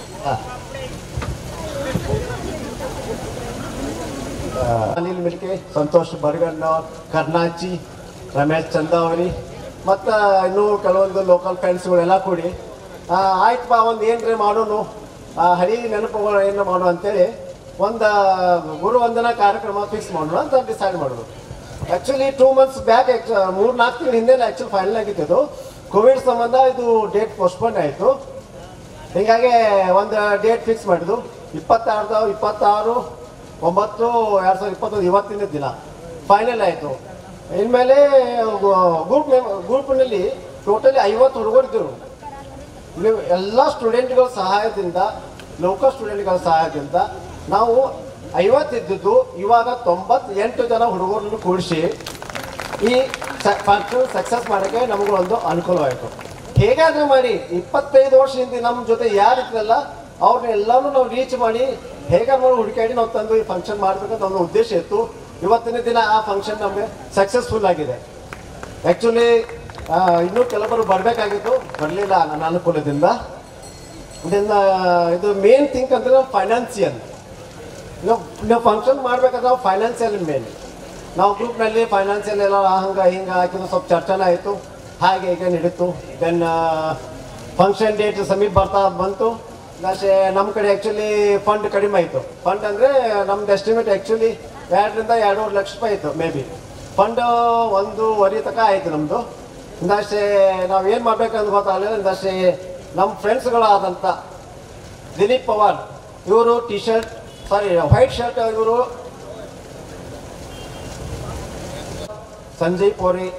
ಅನಿಲ್ ಮಿಲ್ಕೆ ಸಂತೋಷ್ ಬರಗಣ್ಣ ಕರ್ನಾಚಿ ರಮೇಶ್ ಚಂದಾವರಿ ಮತ್ತು ಇನ್ನೂ ಕೆಲವೊಂದು ಲೋಕಲ್ ಫ್ರೆಂಡ್ಸ್ಗಳೆಲ್ಲ ಕೂಡಿ ಆ, ಆಯ್ತಪ್ಪ ಒಂದು ಏನ್ರಿ ಮಾಡೋನು ಆ, ಹಳಿ ನೆನಪುಗಳು ಏನು ಮಾಡು ಅಂತೇಳಿ ಒಂದು ಗುರು ವಂದನಾ ಕಾರ್ಯಕ್ರಮ ಫಿಕ್ಸ್ ಮಾಡೋಣ ಅಂತ ಡಿಸೈಡ್ ಮಾಡೋದು ಆ್ಯಕ್ಚುಲಿ ಟೂ ಮಂತ್ಸ್ ಬ್ಯಾಕ್ ಮೂರು ನಾಲ್ಕು ತಿಂಗಳ ಹಿಂದೆ ಆ್ಯಕ್ಚುಲಿ ಫೈನಲ್ ಆಗಿತ್ತು ಇದು ಕೋವಿಡ್ ಸಂಬಂಧ ಇದು ಡೇಟ್ ಪೋಸ್ಟ್ಪೋನ್ ಆಯಿತು ಹೀಗಾಗಿ ಒಂದು ಡೇಟ್ ಫಿಕ್ಸ್ ಮಾಡಿದ್ದು ಇಪ್ಪತ್ತಾರು ಇಪ್ಪತ್ತಾರು ಒಂಬತ್ತು ಎರಡು ಸಾವಿರದ ಇಪ್ಪತ್ತೊಂದು ಇವತ್ತಿನ ದಿನ ಫೈನಲ್ ಆಯಿತು ಇನ್ಮೇಲೆ ಗ್ರೂಪ್ ಗ್ರೂಪ್ನಲ್ಲಿ ಟೋಟಲಿ ಐವತ್ತು ಹುಡುಗರಿದ್ದರು ನೀವು ಎಲ್ಲ ಸ್ಟೂಡೆಂಟ್ಗಳ ಸಹಾಯದಿಂದ ಲೋಕಲ್ ಸ್ಟೂಡೆಂಟ್ಗಳ ಸಹಾಯದಿಂದ ನಾವು ಐವತ್ತಿದ್ದು ಇವಾಗ ತೊಂಬತ್ತೆಂಟು ಜನ ಹುಡುಗರನ್ನು ಕೂಡಿಸಿ ಈ ಫಂಕ್ಷನ್ ಸಕ್ಸಸ್ ಮಾಡೋಕ್ಕೆ ನಮಗೂ ಒಂದು ಅನುಕೂಲವಾಯಿತು ಹೇಗಾದರೂ ಮಾಡಿ ಇಪ್ಪತ್ತೈದು ವರ್ಷದಿಂದ ನಮ್ಮ ಜೊತೆ ಯಾರು ಇದ್ರಲ್ಲ ಅವ್ರನ್ನೆಲ್ಲರೂ ನಾವು ರೀಚ್ ಮಾಡಿ ಹೇಗಾದ್ರು ಮಾಡಿ ಹುಡುಕಾಡಿ ನಾವು ತಂದು ಈ ಫಂಕ್ಷನ್ ಮಾಡಬೇಕಂತ ಒಂದು ಉದ್ದೇಶ ಇತ್ತು ಇವತ್ತಿನ ದಿನ ಆ ಫಂಕ್ಷನ್ ನಮಗೆ ಸಕ್ಸಸ್ಫುಲ್ ಆಗಿದೆ ಆ್ಯಕ್ಚುಲಿ ಇನ್ನೂ ಕೆಲವರು ಬರಬೇಕಾಗಿತ್ತು ಬರಲಿಲ್ಲ ನನ್ನ ಅನುಕೂಲದಿಂದ ಇದನ್ನ ಇದು ಮೇನ್ ಥಿಂಕ್ ಅಂದ್ರೆ ಫೈನಾನ್ಸಿಯಲ್ ನಾವು ನಾವು ಫಂಕ್ಷನ್ ಮಾಡ್ಬೇಕಾದ್ರೆ ನಾವು ಫೈನಾನ್ಸಿಯಲ್ ಮೇನ್ ನಾವು ಗ್ರೂಪ್ನಲ್ಲಿ ಫೈನಾನ್ಸಿಯಲ್ ಎಲ್ಲ ಹಂಗೆ ಹಿಂಗೆ ಹಾಕಿದ್ದು ಸ್ವಲ್ಪ ಚರ್ಚೆನ ಆಯಿತು ಹಾಗೆ ಹೀಗೆ ನಡೀತು ದೆನ್ ಫಂಕ್ಷನ್ ಡೇಟ್ ಸಮೀಪ ಬರ್ತಾ ಬಂತು ಲಾಸ್ಟ್ ನಮ್ಮ ಕಡೆ ಆ್ಯಕ್ಚುಲಿ ಫಂಡ್ ಕಡಿಮೆ ಆಯಿತು ಫಂಡ್ ಅಂದರೆ ನಮ್ದು ಎಸ್ಟಿಮೇಟ್ ಆ್ಯಕ್ಚುಲಿ ಎರಡರಿಂದ ಎರಡೂವರೆ ಲಕ್ಷ ರೂಪಾಯಿ ಆಯಿತು ಮೇ ಬಿ ಫಂಡ್ ಒಂದೂವರೆ ತನಕ ಆಯಿತು ನಮ್ಮದು ಇಂದಷ್ಟೇ ನಾವು ಏನು ಮಾಡ್ಬೇಕಂತ ಗೊತ್ತಾಗಲಿಲ್ಲ ಇಂದಷ್ಟೇ ನಮ್ಮ ಫ್ರೆಂಡ್ಸ್ಗಳಾದಂಥ ದಿಲೀಪ್ ಪವಾರ್ ಇವರು T shirt sorry white shirt ಇವರು ಸಂಜಯ್ ಪೋರಿ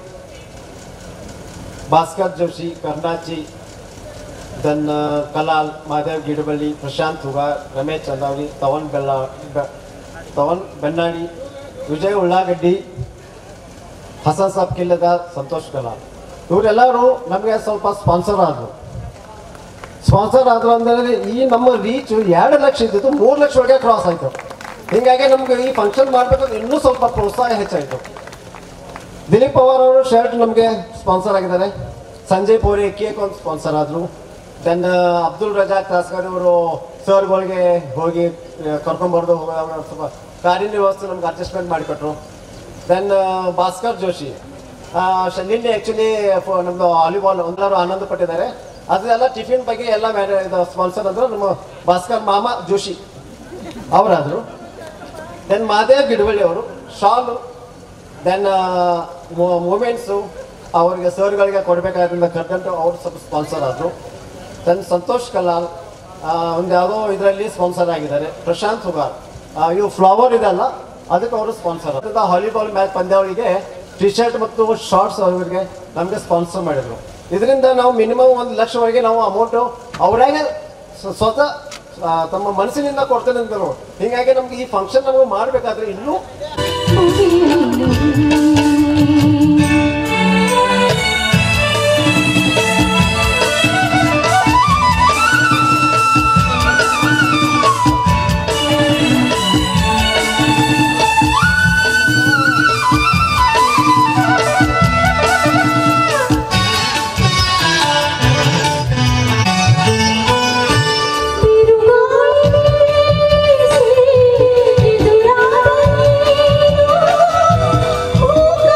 ಭಾಸ್ಕರ್ ಜೋಶಿ ಕರ್ನಾಚಿ ದನ್ ಕಲಾಲ್ ಮಾದೇವ್ ಗಿಡಬಳ್ಳಿ ಪ್ರಶಾಂತ್ ಹುಗಾರ್ ರಮೇಶ್ ಚಂದಾವಳಿ ತವನ್ ಬೆಲ್ಲ ಬೆ- ತವನ್ ಬೆನ್ನಾಡಿ ವಿಜಯ್ ಉಳ್ಳಾಗಡ್ಡಿ ಹಸನ್ ಸಾಬ್ ಕಿಲ್ಲದಾರ್ ಸಂತೋಷ್ ಕಲಾಲ್ ಇವರೆಲ್ಲರೂ ನಮಗೆ ಸ್ವಲ್ಪ ಸ್ಪಾನ್ಸರ್ ಆದರು ಸ್ಪಾನ್ಸರ್ ಆದ್ರು ಅಂದ್ರೆ ಈ ನಮ್ಮ ರೀಚ್ ಎರಡು ಲಕ್ಷ ಇದ್ದಿದ್ದು ಮೂರು ಲಕ್ಷ ಒಳಗೆ ಕ್ರಾಸ್ ಆಯಿತು ಹೀಗಾಗಿ ನಮ್ಗೆ ಈ ಫಂಕ್ಷನ್ ಮಾಡಬೇಕಂದ್ರೆ ಇನ್ನೂ ಸ್ವಲ್ಪ ಪ್ರೋತ್ಸಾಹ ಹೆಚ್ಚಾಯಿತು ದಿಲೀಪ್ ಪವಾರ್ ಅವರು ಶರ್ಟ್ ನಮಗೆ ಸ್ಪಾನ್ಸರ್ ಆಗಿದ್ದಾರೆ ಸಂಜಯ್ ಪೋರಿ ಕೇಕ್ ಒಂದು ಸ್ಪಾನ್ಸರ್ ಆದರು ದೆನ್ ಅಬ್ದುಲ್ ರಜಾಕ್ ತಾಸ್ಕರ್ ಇವರು ಸರ್ಗಳಿಗೆ ಹೋಗಿ ಕರ್ಕೊಂಬರ್ದು ಹೋಗೋದು ಸ್ವಲ್ಪ ಕಾರಿನ ವ್ಯವಸ್ಥೆ ನಮ್ಗೆ ಅಡ್ಜಸ್ಟ್ಮೆಂಟ್ ಮಾಡಿಕೊಟ್ರು ದೆನ್ ಭಾಸ್ಕರ್ ಜೋಶಿ ಆ, ಶ- ನಿನ್ನೆ ಆ್ಯಕ್ಚುಲಿ ನಮ್ಮದು ವಾಲಿಬಾಲ್ ಎಲ್ಲರೂ ಆನಂದ ಪಟ್ಟಿದ್ದಾರೆ ಅದೆಲ್ಲ ಟಿಫಿನ್ ಬಗ್ಗೆ ಎಲ್ಲ ಮ್ಯಾನೆ ಇದು ಸ್ಪಾನ್ಸರ್ ಅಂದ್ರೆ ನಮ್ಮ ಭಾಸ್ಕರ್ ಮಾಮ ಜೋಶಿ ಅವರಾದರು ದೆನ್ ಮಾದೇವ್ ಗಿಡವಳ್ಳಿ ಅವರು ಶಾಲು ದೆನ್ ಮೂಮೆಂಟ್ಸು ಅವರಿಗೆ ಸರ್ಗಳಿಗೆ ಕೊಡಬೇಕಾದ್ರಿಂದ ಕರೆದಂಟು ಅವರು ಸ್ವಲ್ಪ ಸ್ಪಾನ್ಸರ್ ಆದರು ದೆನ್ ಸಂತೋಷ್ ಕಲಾಲ್ ಆ, ಒಂದು ಯಾವುದೋ ಇದರಲ್ಲಿ ಸ್ಪಾನ್ಸರ್ ಆಗಿದ್ದಾರೆ ಪ್ರಶಾಂತ್ ಹುಗಾರ್ ಆ, ಇವು ಫ್ಲವರ್ ಇದೆಲ್ಲ ಅದಕ್ಕೆ ಅವರು ಸ್ಪಾನ್ಸರ್ ಅದರಿಂದ ವಾಲಿಬಾಲ್ ಮ್ಯಾಚ್ ಪಂದ್ಯಾವಳಿಗೆ ಟಿ ಶರ್ಟ್ ಮತ್ತು ಶಾರ್ಟ್ಸ್ ಅವರಿಗೆ ನಮಗೆ ಸ್ಪಾನ್ಸರ್ ಮಾಡಿದರು ಇದರಿಂದ ನಾವು ಮಿನಿಮಮ್ ಒಂದು ಲಕ್ಷವರೆಗೆ ನಾವು ಅಮೌಂಟು ಅವರಾಗೆ ಸ್ವ- ಸ್ವತಃ ಆ, ತಮ್ಮ ಮನಸ್ಸಿನಿಂದ ಕೊಡ್ತೇನೆ ಅಂದರು ಹೀಗಾಗಿ ನಮ್ಗೆ ಈ ಫಂಕ್ಷನ್ ನಮಗೆ ಮಾಡಬೇಕಾದ್ರೆ ಇನ್ನೂ ಬಿರುಗಾಳಿ ಬೀಸಿ ಎದುರಾದ ನೀನು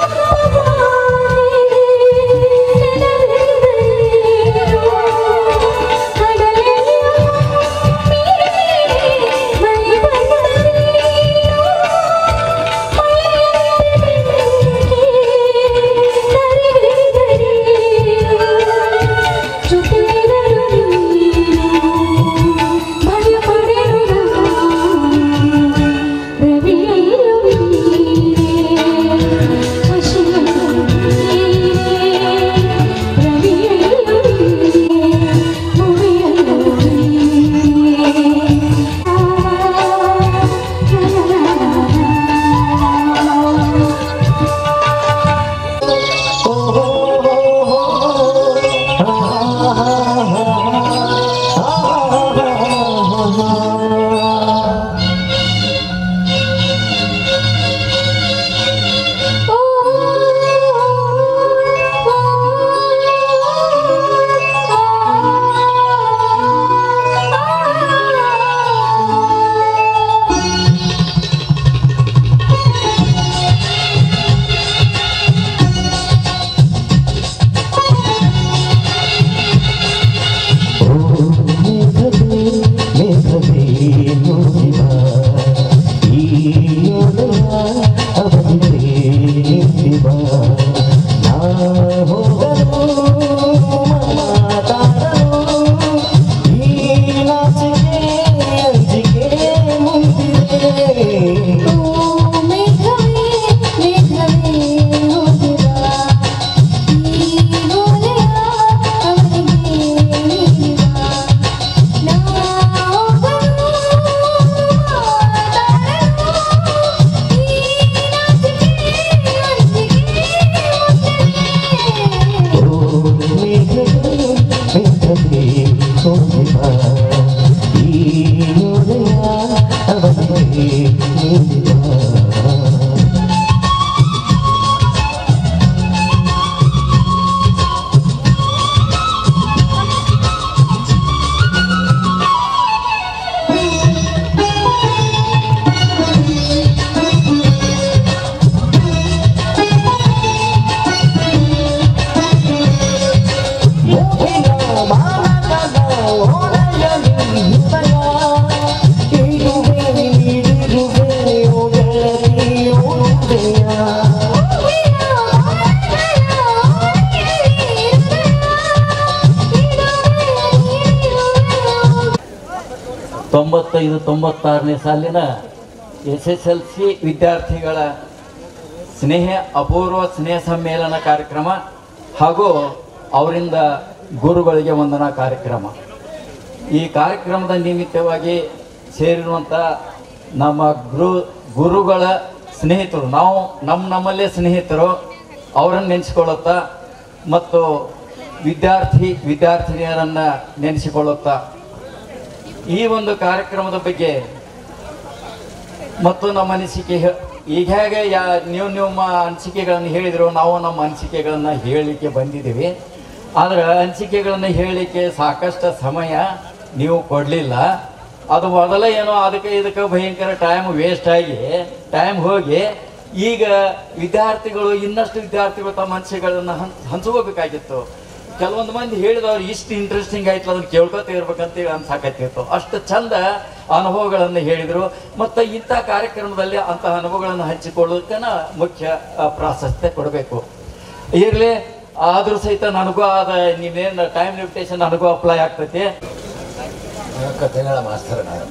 ತೊಂಬತ್ತೈದು ತೊಂಬತ್ತಾರನೇ ಸಾಲಿನ ಎಸ್ ಎಸ್ ಎಲ್ ಸಿ ವಿದ್ಯಾರ್ಥಿಗಳ ಸ್ನೇಹ ಅಪೂರ್ವ ಸ್ನೇಹ ಸಮ್ಮೇಳನ ಕಾರ್ಯಕ್ರಮ ಹಾಗೂ ಅವರಿಂದ ಗುರುಗಳಿಗೆ ವಂದನಾ ಕಾರ್ಯಕ್ರಮ ಈ ಕಾರ್ಯಕ್ರಮದ ನಿಮಿತ್ತವಾಗಿ ಸೇರಿರುವಂಥ ನಮ್ಮ ಗುರು ಗುರುಗಳ ಸ್ನೇಹಿತರು ನಾವು ನಮ್ಮ ನಮ್ಮಲ್ಲೇ ಸ್ನೇಹಿತರು ಅವರನ್ನು ನೆನೆಸಿಕೊಳ್ಳುತ್ತಾ ಮತ್ತು ವಿದ್ಯಾರ್ಥಿ ವಿದ್ಯಾರ್ಥಿನಿಯರನ್ನು ನೆನೆಸಿಕೊಳ್ಳುತ್ತಾ ಈ ಒಂದು ಕಾರ್ಯಕ್ರಮದ ಬಗ್ಗೆ ಮತ್ತು ನಮ್ಮ ಅನಿಸಿಕೆ ಹೇ- ಈಗ ಹೇಗೆ ಯಾ ನೀವು ನಿಮ್ಮ ಅನಿಸಿಕೆಗಳನ್ನು ಹೇಳಿದ್ರು ನಾವು ನಮ್ಮ ಅನಿಸಿಕೆಗಳನ್ನು ಹೇಳಲಿಕ್ಕೆ ಬಂದಿದ್ದೀವಿ ಆದರೆ ಅನಿಸಿಕೆಗಳನ್ನು ಹೇಳಲಿಕ್ಕೆ ಸಾಕಷ್ಟು ಸಮಯ ನೀವು ಕೊಡಲಿಲ್ಲ ಅದು ಮೊದಲೇ ಏನೋ ಅದಕ್ಕೆ ಇದಕ್ಕೆ ಭಯಂಕರ ಟೈಮ್ ವೇಸ್ಟ್ ಆಗಿ ಟೈಮ್ ಹೋಗಿ ಈಗ ವಿದ್ಯಾರ್ಥಿಗಳು ಇನ್ನಷ್ಟು ವಿದ್ಯಾರ್ಥಿಗಳು ತಮ್ಮ ಅನಿಸಿಕೆಗಳನ್ನು ಹಂಚ್ ಹಂಚ್ಕೋಬೇಕಾಗಿತ್ತು ಕೆಲವೊಂದು ಮಂದಿ ಹೇಳಿದವ್ರು ಇಷ್ಟು ಇಂಟ್ರೆಸ್ಟಿಂಗ್ ಆಯ್ತು ಅದನ್ನ ಕೇಳ್ಕೊತ ಇರ್ಬೇಕಂತ ಅನ್ಸಾಕತ್ತಿತ್ತು ಅಷ್ಟು ಚಂದ ಅನುಭವಗಳನ್ನು ಹೇಳಿದರು ಮತ್ತು ಇಂಥ ಕಾರ್ಯಕ್ರಮದಲ್ಲಿ ಅಂತಹ ಅನುಭವಗಳನ್ನು ಹಂಚಿಕೊಳ್ಳೋದಕ್ಕನ ಮುಖ್ಯ ಆ, ಪ್ರಾಶಸ್ತ್ಯ ಕೊಡಬೇಕು ಇರಲಿ ಆದರೂ ಸಹಿತ ನನಗೂ ಅದ ನೀವೇನು ಟೈಮ್ ಲಿಮಿಟೇಷನ್ ನನಗೂ ಅಪ್ಲೈ ಆಗ್ತೈತಿ ಕಥೆಗಳ ಮಾಸ್ತರ್ ನಾನು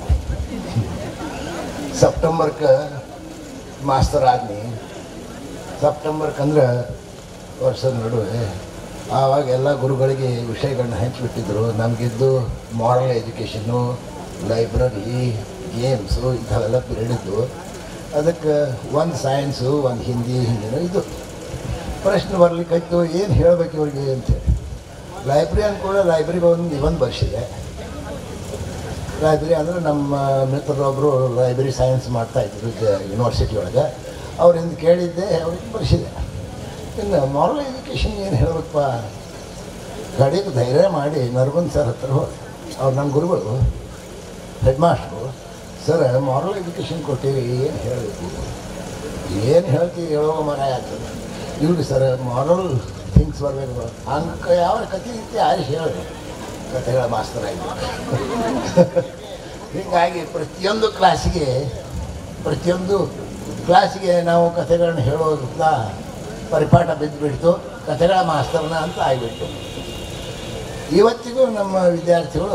ಸೆಪ್ಟೆಂಬರ್ಕ ಮಾಸ್ತರ್ ಆದ್ನಿ ಸೆಪ್ಟೆಂಬರ್ಕಂದ್ರೆ ವರ್ಷದ ನಡುವೆ ಆವಾಗ ಎಲ್ಲ ಗುರುಗಳಿಗೆ ವಿಷಯಗಳನ್ನ ಹಂಚಿಬಿಟ್ಟಿದ್ರು ನಮಗಿದ್ದು ಮಾರಲ್ ಎಜುಕೇಷನ್ನು ಲೈಬ್ರರಿ ಗೇಮ್ಸು ಇಂಥವೆಲ್ಲ ಪಿರಿಯಡ್ ಇದ್ದು ಅದಕ್ಕೆ ಒಂದು ಸೈನ್ಸು ಒಂದು ಹಿಂದಿ ಹಿಂದಿನೂ ಇದು ಪ್ರಶ್ನೆ ಬರ್ಲಿಕ್ಕಾಯ್ತು ಏನು ಹೇಳಬೇಕು ಇವ್ರಿಗೆ ಅಂತೇಳಿ ಲೈಬ್ರರಿ ಅಂದ್ಕೂಡ ಲೈಬ್ರರಿಗೆ ಒಂದು ನಿಬಂಧ ಬರ್ಸಿದೆ ಲೈಬ್ರರಿ ಅಂದರೆ ನಮ್ಮ ಮಿತ್ರರೊಬ್ಬರು ಲೈಬ್ರರಿ ಸೈನ್ಸ್ ಮಾಡ್ತಾಯಿದ್ರು ಯೂನಿವರ್ಸಿಟಿ ಒಳಗೆ ಅವರಿಂದ ಕೇಳಿದ್ದೆ ಅವ್ರಿಗೆ ಬರ್ಸಿದೆ ಇನ್ನು ಮಾರಲ್ ಎಜುಕೇಷನ್ ಏನು ಹೇಳಬೇಕಪ್ಪ ಕಡೆಗೆ ಧೈರ್ಯ ಮಾಡಿ ನರ್ಬಂದ್ ಸರ್ ಹತ್ರ ಹೋದೆ ಅವ್ರು ನನ್ನ ಗುರುಗಳು head master sir moral education ಕೊಟ್ಟಿವಿ ಏನು ಹೇಳಬೇಕು ಏನು ಹೇಳ್ತೀವಿ ಹೇಳೋ ಮರ ಆಗ್ತದೆ ಇವ್ರಿ ಸರ್ ಮಾರಲ್ ಥಿಂಗ್ಸ್ ಬರಬೇಕು ಅಂಕ ಯಾವ ಕಥೆ ಇತ್ತು ಆರಿಸಿ ಹೇಳಿ ಕಥೆಗಳ ಮಾಸ್ತರ್ ಆಗಿ ಹೀಗಾಗಿ ಪ್ರತಿಯೊಂದು ಕ್ಲಾಸಿಗೆ ಪ್ರತಿಯೊಂದು ಕ್ಲಾಸಿಗೆ ನಾವು ಕಥೆಗಳನ್ನ ಹೇಳೋದ್ರಿಂದ ಪರಿಪಾಠ ಬಿದ್ದುಬಿಡ್ತು ಕಥೆಗಳ ಮಾಸ್ತರ್ನ ಅಂತ ಆಗಿಬಿಟ್ಟು ಇವತ್ತಿಗೂ ನಮ್ಮ ವಿದ್ಯಾರ್ಥಿಗಳು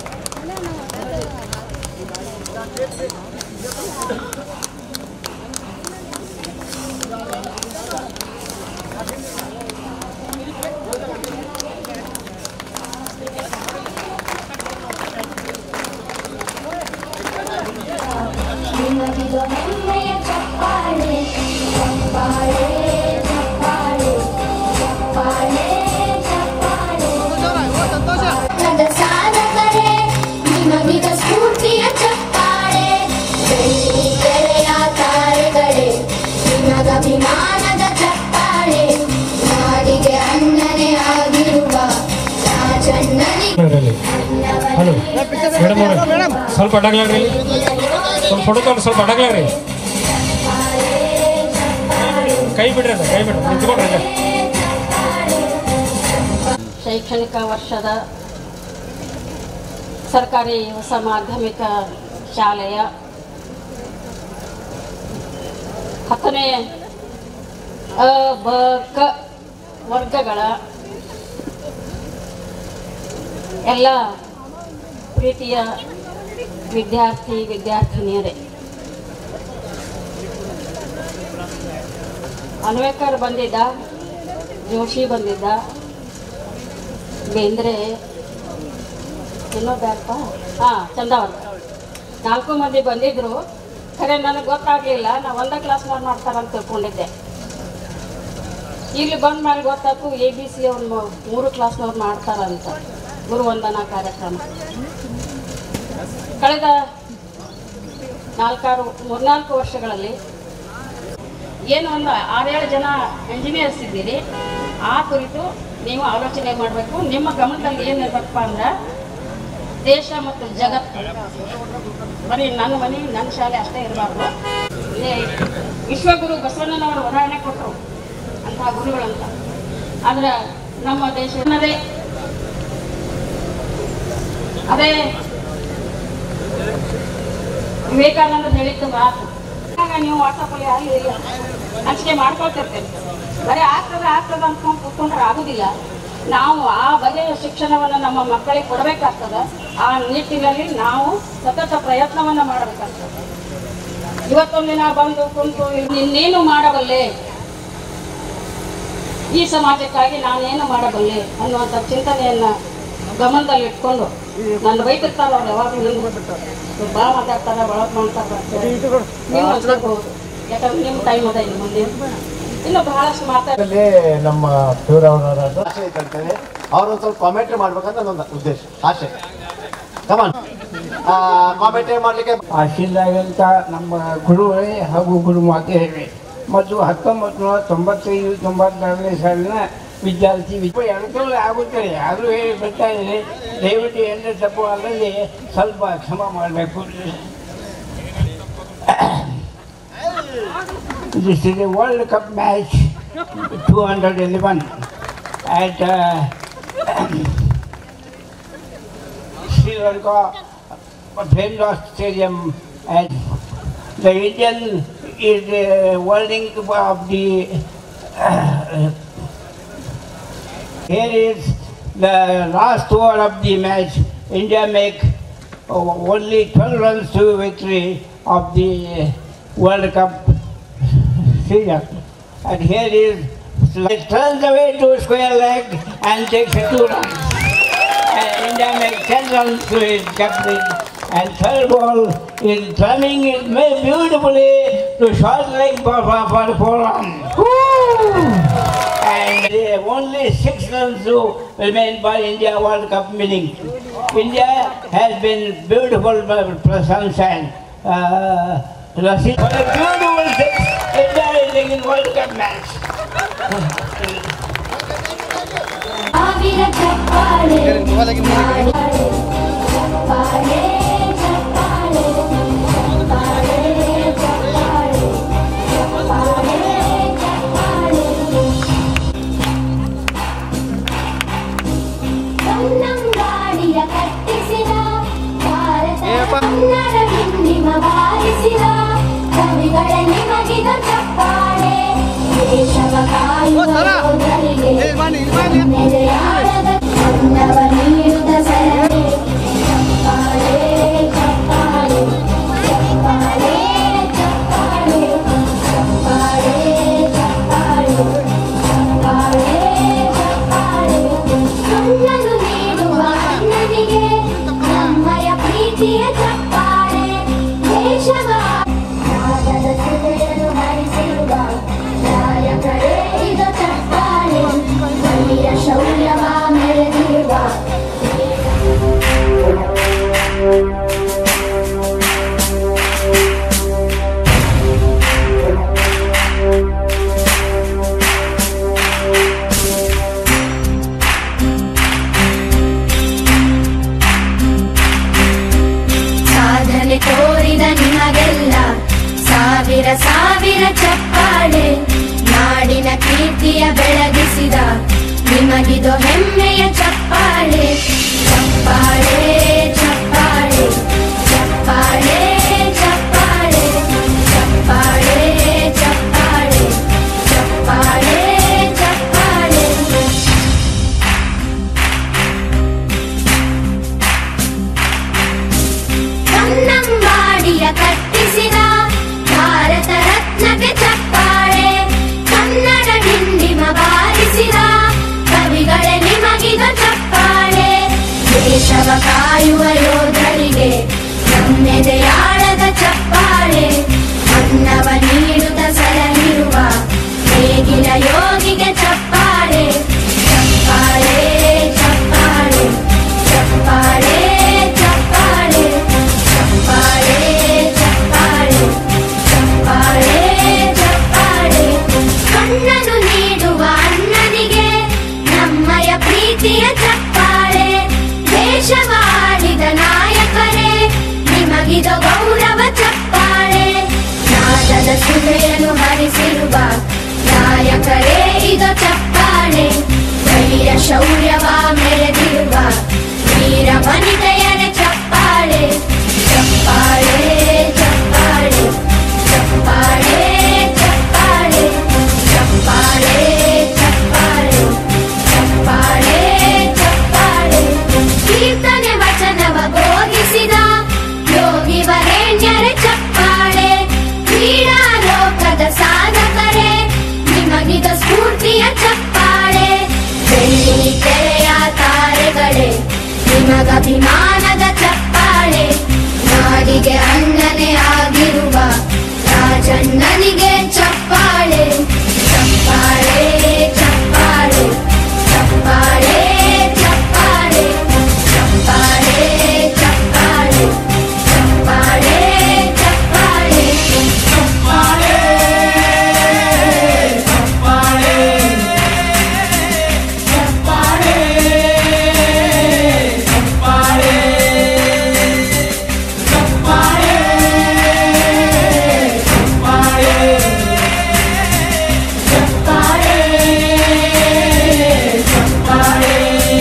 ನಿಮಗಿದು ಹೆಮ್ಮೆಯ ಚಪ್ಪಾಳೆ ಚಪ್ಪಾಳೆ ಚಪ್ಪಾಳೆ ಚಪ್ಪಾಳೆ ಚಪ್ಪಾಳೆ ನನ್ನ ಸಾಧಕರೇ ನಿಮಗಿದ ಸ್ಫೂರ್ತಿಯ ಚಪ್ಪಾಳೆ ಬೆಳ್ಳಿ ಕೆರೆಯ ತಾರೆಗಳೇ ನಿಮಗಭಿಮಾನದ ಚಪ್ಪಾಳೆ ನಾಡಿಗೆ ಅಣ್ಣನೇ ಆಗಿರುವ ರಾಜಣ್ಣನಿಗೆ ಹಲೋ ಮೇಡಮ್ ಅವರೇ ಸ್ವಲ್ಪ ಅಡಗ್ಲಾಗ್ರಿ ಒಂದು ಫೋಟೋ ತಗೊಂಡು ಸ್ವಲ್ಪ ಅಡಗ್ಲಾಗ್ರಿ ಕೈ ಬಿಡ್ರಿ ಅದ ಕೈ ಬಿಡ್ರಿ ನಿಂತ್ಕೊಡ್ರಿ ಅದ ಶೈಕ್ಷಣಿಕ ವರ್ಷದ ಸರ್ಕಾರಿ ಹೊಸ ಮಾಧ್ಯಮಿಕ ಶಾಲೆಯ ಹತ್ತನೇ ಅ ಬ ಕ ವರ್ಗಗಳ ಎಲ್ಲ ಪ್ರೀತಿಯ ವಿದ್ಯಾರ್ಥಿ ವಿದ್ಯಾರ್ಥಿನಿಯರೇ ಅನ್ವೇಕರ್ ಬಂದಿದ್ದ ಜೋಶಿ ಬಂದಿದ್ದ ಬೇಂದ್ರೆ ಇನ್ನೊಬ್ಬ ಹಾಂ ಚಂದಾವರ್ ನಾಲ್ಕು ಮಂದಿ ಬಂದಿದ್ರು ಖರೆ ನನಗೆ ಗೊತ್ತಾಗಲಿಲ್ಲ ನಾ ಒಂದೇ ಕ್ಲಾಸ್ನವ್ರು ಮಾಡ್ತಾರಂತ ತಿಳ್ಕೊಂಡಿದ್ದೆ ಇಲ್ಲಿ ಬಂದ ಮೇಲೆ ಗೊತ್ತಾಯ್ತು ಎ ಬಿ ಸಿ ಅವ್ರು ಮೂರು ಕ್ಲಾಸ್ನವ್ರು ಮಾಡ್ತಾರಂತ ಗುರುವಂದನಾ ಕಾರ್ಯಕ್ರಮ ಕಳೆದ ನಾಲ್ಕಾರು ಮೂರ್ನಾಲ್ಕು ವರ್ಷಗಳಲ್ಲಿ ಏನು ಒಂದು ಆರೇಳು ಜನ ಇಂಜಿನಿಯರ್ಸ್ ಇದ್ದೀರಿ ಆ ಕುರಿತು ನೀವು ಆಲೋಚನೆ ಮಾಡಬೇಕು ನಿಮ್ಮ ಗಮನದಲ್ಲಿ ಏನು ಇರ್ಬೇಕಪ್ಪ ಅಂದ್ರೆ ದೇಶ ಮತ್ತು ಜಗತ್ತು ಬರೀ ನನ್ನ ಮನೆ ನನ್ನ ಶಾಲೆ ಅಷ್ಟೇ ಇರಬಾರ್ದು ಇದೇ ವಿಶ್ವಗುರು ಬಸವಣ್ಣನವರು ಉದಾಹರಣೆ ಕೊಟ್ಟರು ಅಂತಹ ಗುರುಗಳಂತ ಆದ್ರೆ ನಮ್ಮ ದೇಶ ಅನ್ನೋದೇ ಅದೇ ವಿವೇಕಾನಂದ ಹೇಳಿದ್ದು ಮಾತು ಆಗ ನೀವು ವಾಟ್ಸಪ್ಪಲ್ಲಿ ಅಲ್ಲಿ ಇಲ್ಲಿ ಹಂಚಿಕೆ ಮಾಡ್ಕೊಳ್ತಿರ್ತೀರಿ ಬರೀ ಆಗ್ತದ ಆಗ್ತದ ಅಂದ್ಕೊಂಡು ಕೂತ್ಕೊಂಡ್ರೆ ಆಗುದಿಲ್ಲ ನಾವು ಆ ಬಗೆಯ ಶಿಕ್ಷಣವನ್ನು ನಮ್ಮ ಮಕ್ಕಳಿಗೆ ಕೊಡಬೇಕಾಗ್ತದೆ ಆ ನಿಟ್ಟಿನಲ್ಲಿ ನಾವು ಸತತ ಪ್ರಯತ್ನವನ್ನು ಮಾಡಬೇಕಾಗ್ತದೆ ಇವತ್ತೊಂದಿನ ಬಂದು ಕುಂತು ಇನ್ನೇನು ಮಾಡಬಲ್ಲೆ ಈ ಸಮಾಜಕ್ಕಾಗಿ ನಾನೇನು ಮಾಡಬಲ್ಲೆ ಅನ್ನುವಂಥ ಚಿಂತನೆಯನ್ನ ಗಮನದಲ್ಲಿ ಇಟ್ಕೊಂಡು ನನ್ನ ಬೈತಿರ್ತಾರ ಅವ್ರು ಯಾವಾಗಲೂ ಭಾಳ ಮಾತಾಡ್ತಾರೆ ಒಳಗೆ ಮಾಡ್ತಾರೆ ನೀವು ಮಾತಾಡ್ಬೋದು ಯಾಕಂದ್ರೆ ನಿಮ್ಮ ಟೈಮ್ ಅದ ಇನ್ನು ಮುಂದೆ ಇನ್ನು ಬಹಳಷ್ಟು ಮಾತಾಡ ಅಲ್ಲಿ ನಮ್ಮ ಶಿವರಾಮನವರ ಆಸೆ ಇದ್ದಂತೇಳಿ ಅವ್ರೊಂದು ಸ್ವಲ್ಪ ಕಾಮೆಂಟ್ರಿ ಮಾಡ್ಬೇಕಂತ ನನ್ನ ಉದ್ದೇಶ ಆಸೆ ಕಮಾನ್ ಕಾಮೆಂಟ್ರಿ ಮಾಡ್ಲಿಕ್ಕೆ ಆಶೀಲಾಗಂತ ನಮ್ಮ ಗುರುಗಳೇ ಹಾಗೂ ಗುರು ಮಾತೆಯರೇ ಮತ್ತು ಹತ್ತೊಂಬತ್ತು ನೂರ ತೊಂಬತ್ತೈದು ತೊಂಬತ್ತಾರನೇ ಸಾಲಿನ ವಿದ್ಯಾರ್ಥಿ ವಿದ್ಯೆ ಎಡಕಲ್ಲ ಆಗುತ್ತದೆ ಆದರೂ ಹೇಳಿ ಬರ್ತಾ ಇದೆ ದಯವಿಟ್ಟು ಎಲ್ಲ ತಪ್ಪು ಅಲ್ಲದೆ ಸ್ವಲ್ಪ ಕ್ಷಮ ಮಾಡಬೇಕು This is a World Cup match 211 at uh, Sri Lanka Famous Stadium and the Indian is the worlding of the uh, here is the last over of the match. India make uh, only 12 runs to victory of the World Cup season. And here is it turns away to square leg and takes a two runs. And India makes 10 runs to his captain. And third ball is drumming it very beautifully to short leg for, for, for four runs. And they have only six runs to remain for India World Cup winning. India has been beautiful for sunshine. Uh, Rashid, for a beautiful six, India is in World Cup match. ಸಾವಿರ ಚಪ್ಪಾಳೆ ಚಪ್ಪಾಳೆ ಚಪ್ಪಾಳೆ ಚಪ್ಪಾಳೆ ಚಪ್ಪಾಳೆ ಚಪ್ಪಾಳೆ ಚಪ್ಪಾಳೆ ಕನ್ನಂಗಾಡಿಯ ಕಟ್ಟಿಸಿದ ಭಾರತ ಕನ್ನಡ ಹಿಂದಿಮ ಬಾರಿಸಿದ ಕವಿಗಳ ನಿಮಗಿದ ಚಪ್ಪಾಳೆ ದೇಶವ ಕಾಯುವ ಯೋಧರಿಗೆ ನೆರೆಯಾಳದ ಅನ್ನವ ನೀಡುತ್ತ ಸರಣಿ ಚಪ್ಪಾಳೆ ಚಪ್ಪಾಳೆ ಚಪ್ಪಾಳೆ ಚಪ್ಪಾಳೆ ಚಪ್ಪಾಳೆ ಚಪ್ಪಾಳೆ ಚಪ್ಪಾಳೆ ಚಪ್ಪಾಳೆ ಕಣ್ಣನು ನೀಡುವ ಅಣ್ಣನಿಗೆ ನಮ್ಮಯ ಪ್ರೀತಿಯ ಚಪ್ಪಾಳೆ ದೇಶವ ನಾದದ ಸುದೆಯನ್ನು ಹರಿಸಿರುವ ನಾಯಕರೇ ಇದು ಚಪ್ಪಾಳೆ ವೀರ ಶೌರ್ಯವ ಮೆರೆದಿರುವ ಸಾಧನೆ ತೋರಿದ ನಿಮಗೆಲ್ಲ ಸಾವಿರ ಸಾವಿರ ಚಪ್ಪಾಳೆ ನಾಡಿನ ಕೀರ್ತಿಯ ಬೆಳಗಿಸಿದ ನಿಮಗಿದು ಹೆಮ್ಮೆಯ ಚಪ್ಪಾಳೆ ಚಪ್ಪಾಳೆ ಚಪ್ಪಾಳೆ ಚಪ್ಪಾಳೆ ಚಪ್ಪಾಳೆ ಚಪ್ಪಾಳೆ ಚಪ್ಪಾಳೆ ಚಪ್ಪಾಳೆ ಚಪ್ಪಾಳೆ ಕನ್ನಂಬಾಡಿಯ ಕಟ್ಟಿಸಿದ ಭಾರತ ರತ್ನಕ್ಕೆ ಚಪ್ಪಾಳೆ ಕನ್ನಡ ಹಿಂದಿಮ ಬಾರಿಸಿದ ಕವಿಗಳೇ ನಿಮಗಿದ ಚಪ್ಪಾಳೆ ದೇಶವ ಕಾಯುವ ಯೋಧರಿಗೆ ನಮ್ಮೆದೆಯಾಳದ ಚಪ್ಪಾಳೆ ಅನ್ನವ ನೀಡುತ್ತ ಸಲಹಿರುವ ನೇಗಿಲ ಯೋಗಿಗೆ ಚಪ್ಪಾಳೆ ಚಪ್ಪಾಳೆ ಚಪ್ಪಾಳೆ ಚಪ್ಪಾಳೆ ಚಪ್ಪಾಳೆ ಚಪ್ಪಾಳೆ ಚಪ್ಪಾಳೆ ಚಪ್ಪಾಳೆ ಚಪ್ಪಾಳೆ ಕಣ್ಣನು ನೀಡುವ ಅಣ್ಣನಿಗೆ ನಮ್ಮಯ ಪ್ರೀತಿಯ ಚಪ್ಪಾಳೆ ದೇಶವಾಡಿದ ನಾಯಕರೇ ನಿಮಗಿದು ನಿಮಗಭಿಮಾನದ ಚಪ್ಪಾಳೆ ನಾಡಿಗೆ ಅಣ್ಣನೇ ಆಗಿರುವ ರಾಜಣ್ಣನಿಗೆ ಚಪ್ಪಾಳೆ ಚಪ್ಪಾಳೆ ಚಪ್ಪಾಳೆ ಚಪ್ಪಾಳೆ ಚಪ್ಪಾಳೆ ಚಪ್ಪಾಳೆ ಚಪ್ಪಾಳೆ ಚಪ್ಪಾಳೆ ಚಪ್ಪಾಳೆ ಚಪ್ಪಾಳೆ ಚಪ್ಪಾಳೆ ಚಪ್ಪಾಳೆ ಚಪ್ಪಾಳೆ ಚಪ್ಪಾಳೆ ಚಪ್ಪಾಳೆ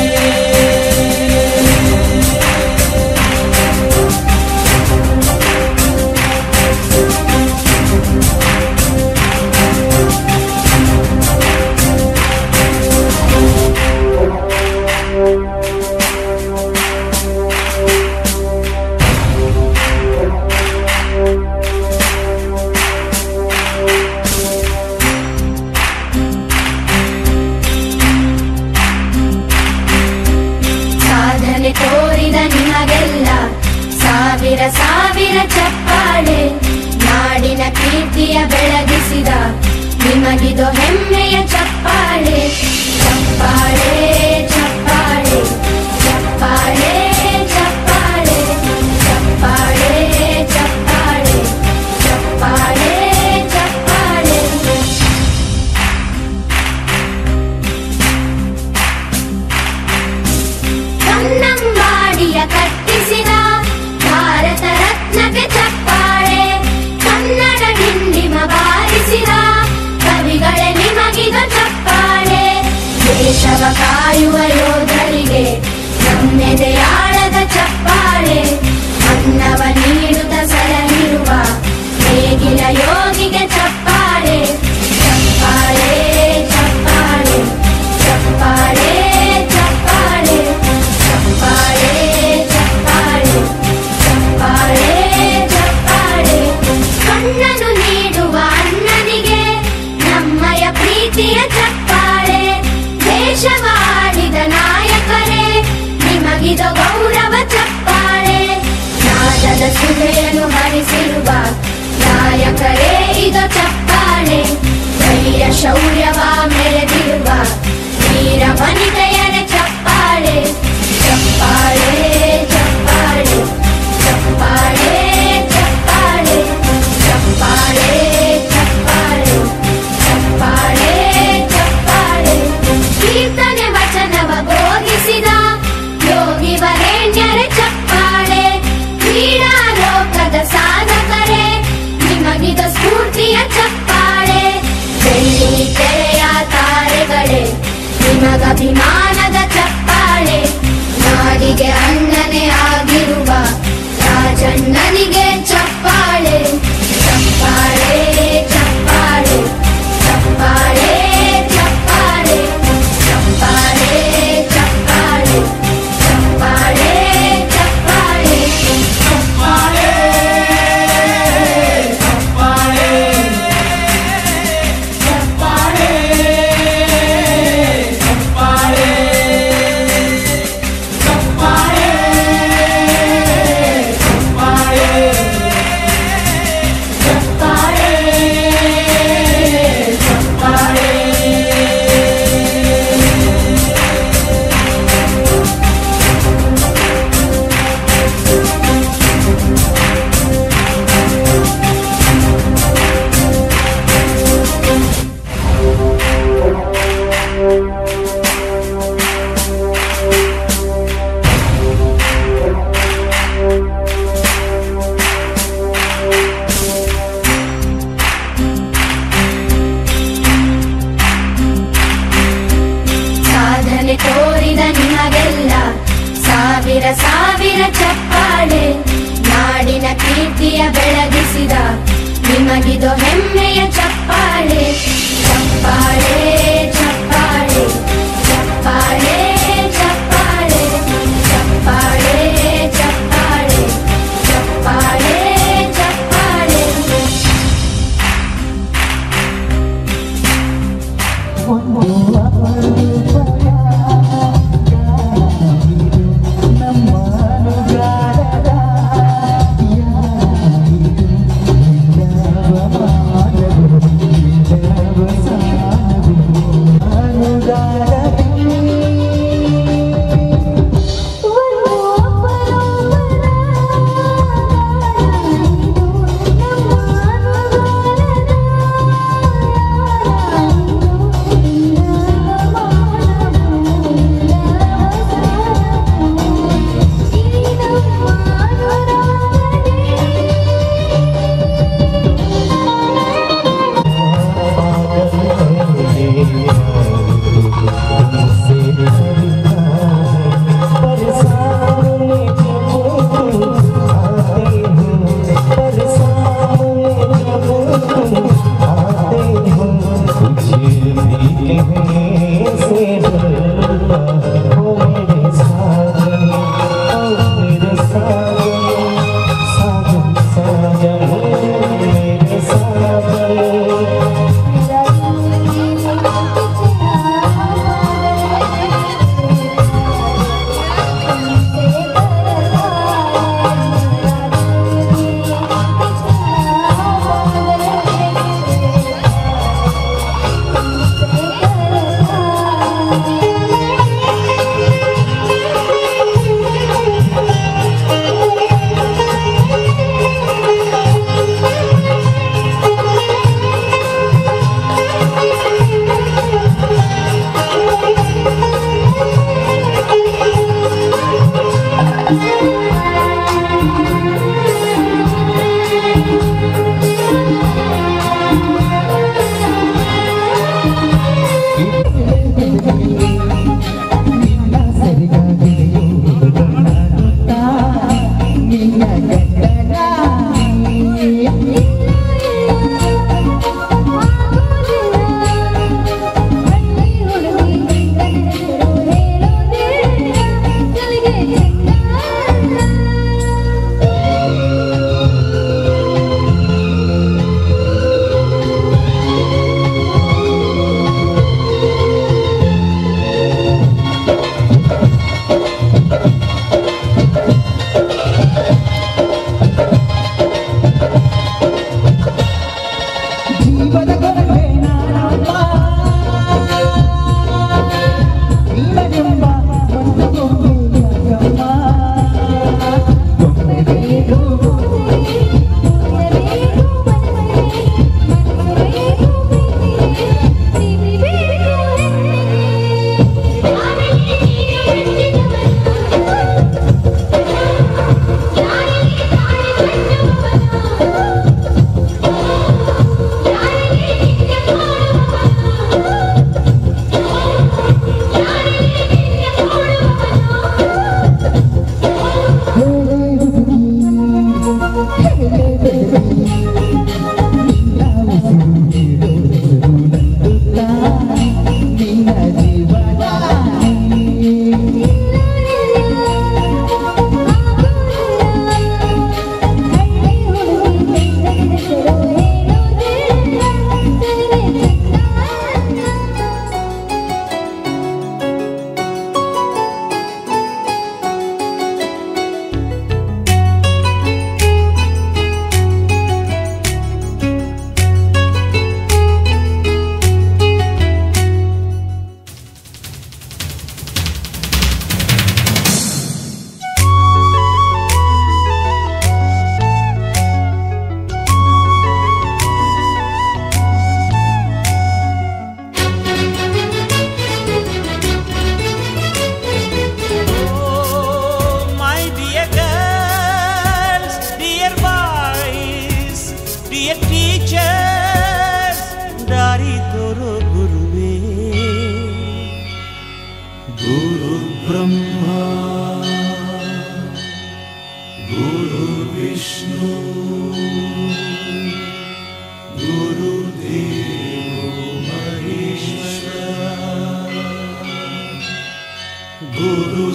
ಸಾಧನೆ ತೋರಿದ ನಿಮಗೆಲ್ಲ ಸಾವಿರ ಸಾವಿರ ಚಪ್ಪಾಳೆ ನಾಡಿನ ಕೀರ್ತಿಯ ಬೆಳಗಿಸಿದ ನಿಮಗಿದು ಹೆಮ್ಮೆಯ ಚಪ್ಪಾಳೆ ಚಪ್ಪಾಳೆ ಚಪ್ಪಾಳೆ ಚಪ್ಪಾಳೆ ಚಪ್ಪಾಳೆ ಚಪ್ಪಾಳೆ ಚಪ್ಪಾಳೆ ಚಪ್ಪಾಳೆ ಚಪ್ಪಾಳೆ ಕನ್ನಂಬಾಡಿಯ ಕಟ್ಟಿಸಿದ ಭಾರತ ರತ್ನಕ್ಕೆ ಚಪ್ಪಾಳೆ ಕನ್ನಡ ಡಿಂಡಿಮ ಬಾರಿಸಿದ ಕವಿಗಳೇ ನಿಮಗಿದ ಚಪ್ಪಾಳೆ ದೇಶವ ಕಾಯುವ ಯೋಧರಿಗೆ ನಮ್ಮೆದೆಯಾಳದ ಚಪ್ಪಾಳೆ ಅನ್ನವ ನೀಡುತ್ತ ಸಲಹಿರುವ ನೇಗಿಲ ಯೋಗಿಗೆ ಚಪ್ಪಾಳೆ ಚಪ್ಪಾಳೆ ಚಪ್ಪಾಳೆ ಚಪ್ಪಾಳೆ ಚಪ್ಪಾಳೆ ಚಪ್ಪಾಳೆ ಚಪ್ಪಾಳೆ ಚಪ್ಪಾಳೆ ಚಪ್ಪಾಳೆ ಕಣ್ಣನು ನೀಡುವ ಅಣ್ಣನಿಗೆ ನಮ್ಮಯ ಪ್ರೀತಿಯ ಚಪ್ಪಾಳೆ ದೇಶವಾಡಿದ ನಾಯಕರೇ ನಿಮಗಿದ ಗೌರವ ಚಪ್ಪಾಳೆ ನಾದದ ಸುಧೆಯನ್ನು ಹರಿಸಿರುವ ನಾಯಕರೇ ಇದು ಚಪ್ಪಾಳೆ ಧೈರ್ಯ ಶೌರ್ಯವ ಮೆರೆದಿರುವ ವೀರ ವನಿತೆಯರ ಚಪ್ಪಾಳೆ ಚಪ್ಪಾಳೆ ಚಪ್ಪಾಳೆ ಚಪ್ಪಾಳೆ ಚಪ್ಪಾಳೆ ಚಪ್ಪಾಳೆ ಚಪ್ಪಾಳೆ ಚಪ್ಪಾಳೆ ಚಪ್ಪಾಳೆ ಕೀರ್ತನೆ ವಚನವ ಬೋಧಿಸಿದ ಯೋಗಿ ವರೇಣ್ಯರ ಚಪ್ಪಾಳೆ ಕ್ರೀಡಾ ಲೋಕದ ಸಾಧಕರೇ ನಿಮಗಿದ ಸ್ಫೂರ್ತಿಯ ಚಪ್ಪಾಳೆ ಬೆಳ್ಳಿ ತೆರೆಯ ತಾರೆಗಳೇ ನಿಮಗಭಿಮಾನದ ಚಪ್ಪಾಳೆ ನಾಡಿಗೆ ಅಣ್ಣನೇ ಆಗಿರುವ ರಾಜಣ್ಣನಿಗೆ ಚಪ್ಪಾಳೆ ಚಪ್ಪಾಳೆ ಚಪ್ಪಾಳೆ ಚಪ್ಪಾಳೆ ಚಪ್ಪಾಳೆ ಚಪ್ಪಾಳೆ ಚಪ್ಪಾಳೆ ಚಪ್ಪಾಳೆ ಚಪ್ಪಾಳೆ ಚಪ್ಪಾಳೆ ಚಪ್ಪಾಳೆ ಚಪ್ಪಾಳೆ ಚಪ್ಪಾಳೆ ಚಪ್ಪಾಳೆ ಚಪ್ಪಾಳೆ ಚಪ್ಪಾಳೆ ಸಾಧನೆ ತೋರಿದ ನಿಮಗೆಲ್ಲ ಸಾವಿರ ಸಾವಿರ ಚಪ್ಪಾಳೆ ನಾಡಿನ ಕೀರ್ತಿಯ ಬೆಳಗಿಸಿದ ನಿಮಗಿದು ಹೆಮ್ಮೆಯ ಚಪ್ಪಾಳೆ ಚಪ್ಪಾಳೆ ಚಪ್ಪಾಳೆ ಚಪ್ಪಾಳೆ ಚಪ್ಪಾಳೆ ಚಪ್ಪಾಳೆ ಚಪ್ಪಾಳೆ ಚಪ್ಪಾಳೆ ಚಪ್ಪಾಳೆ ನಮ್ಮ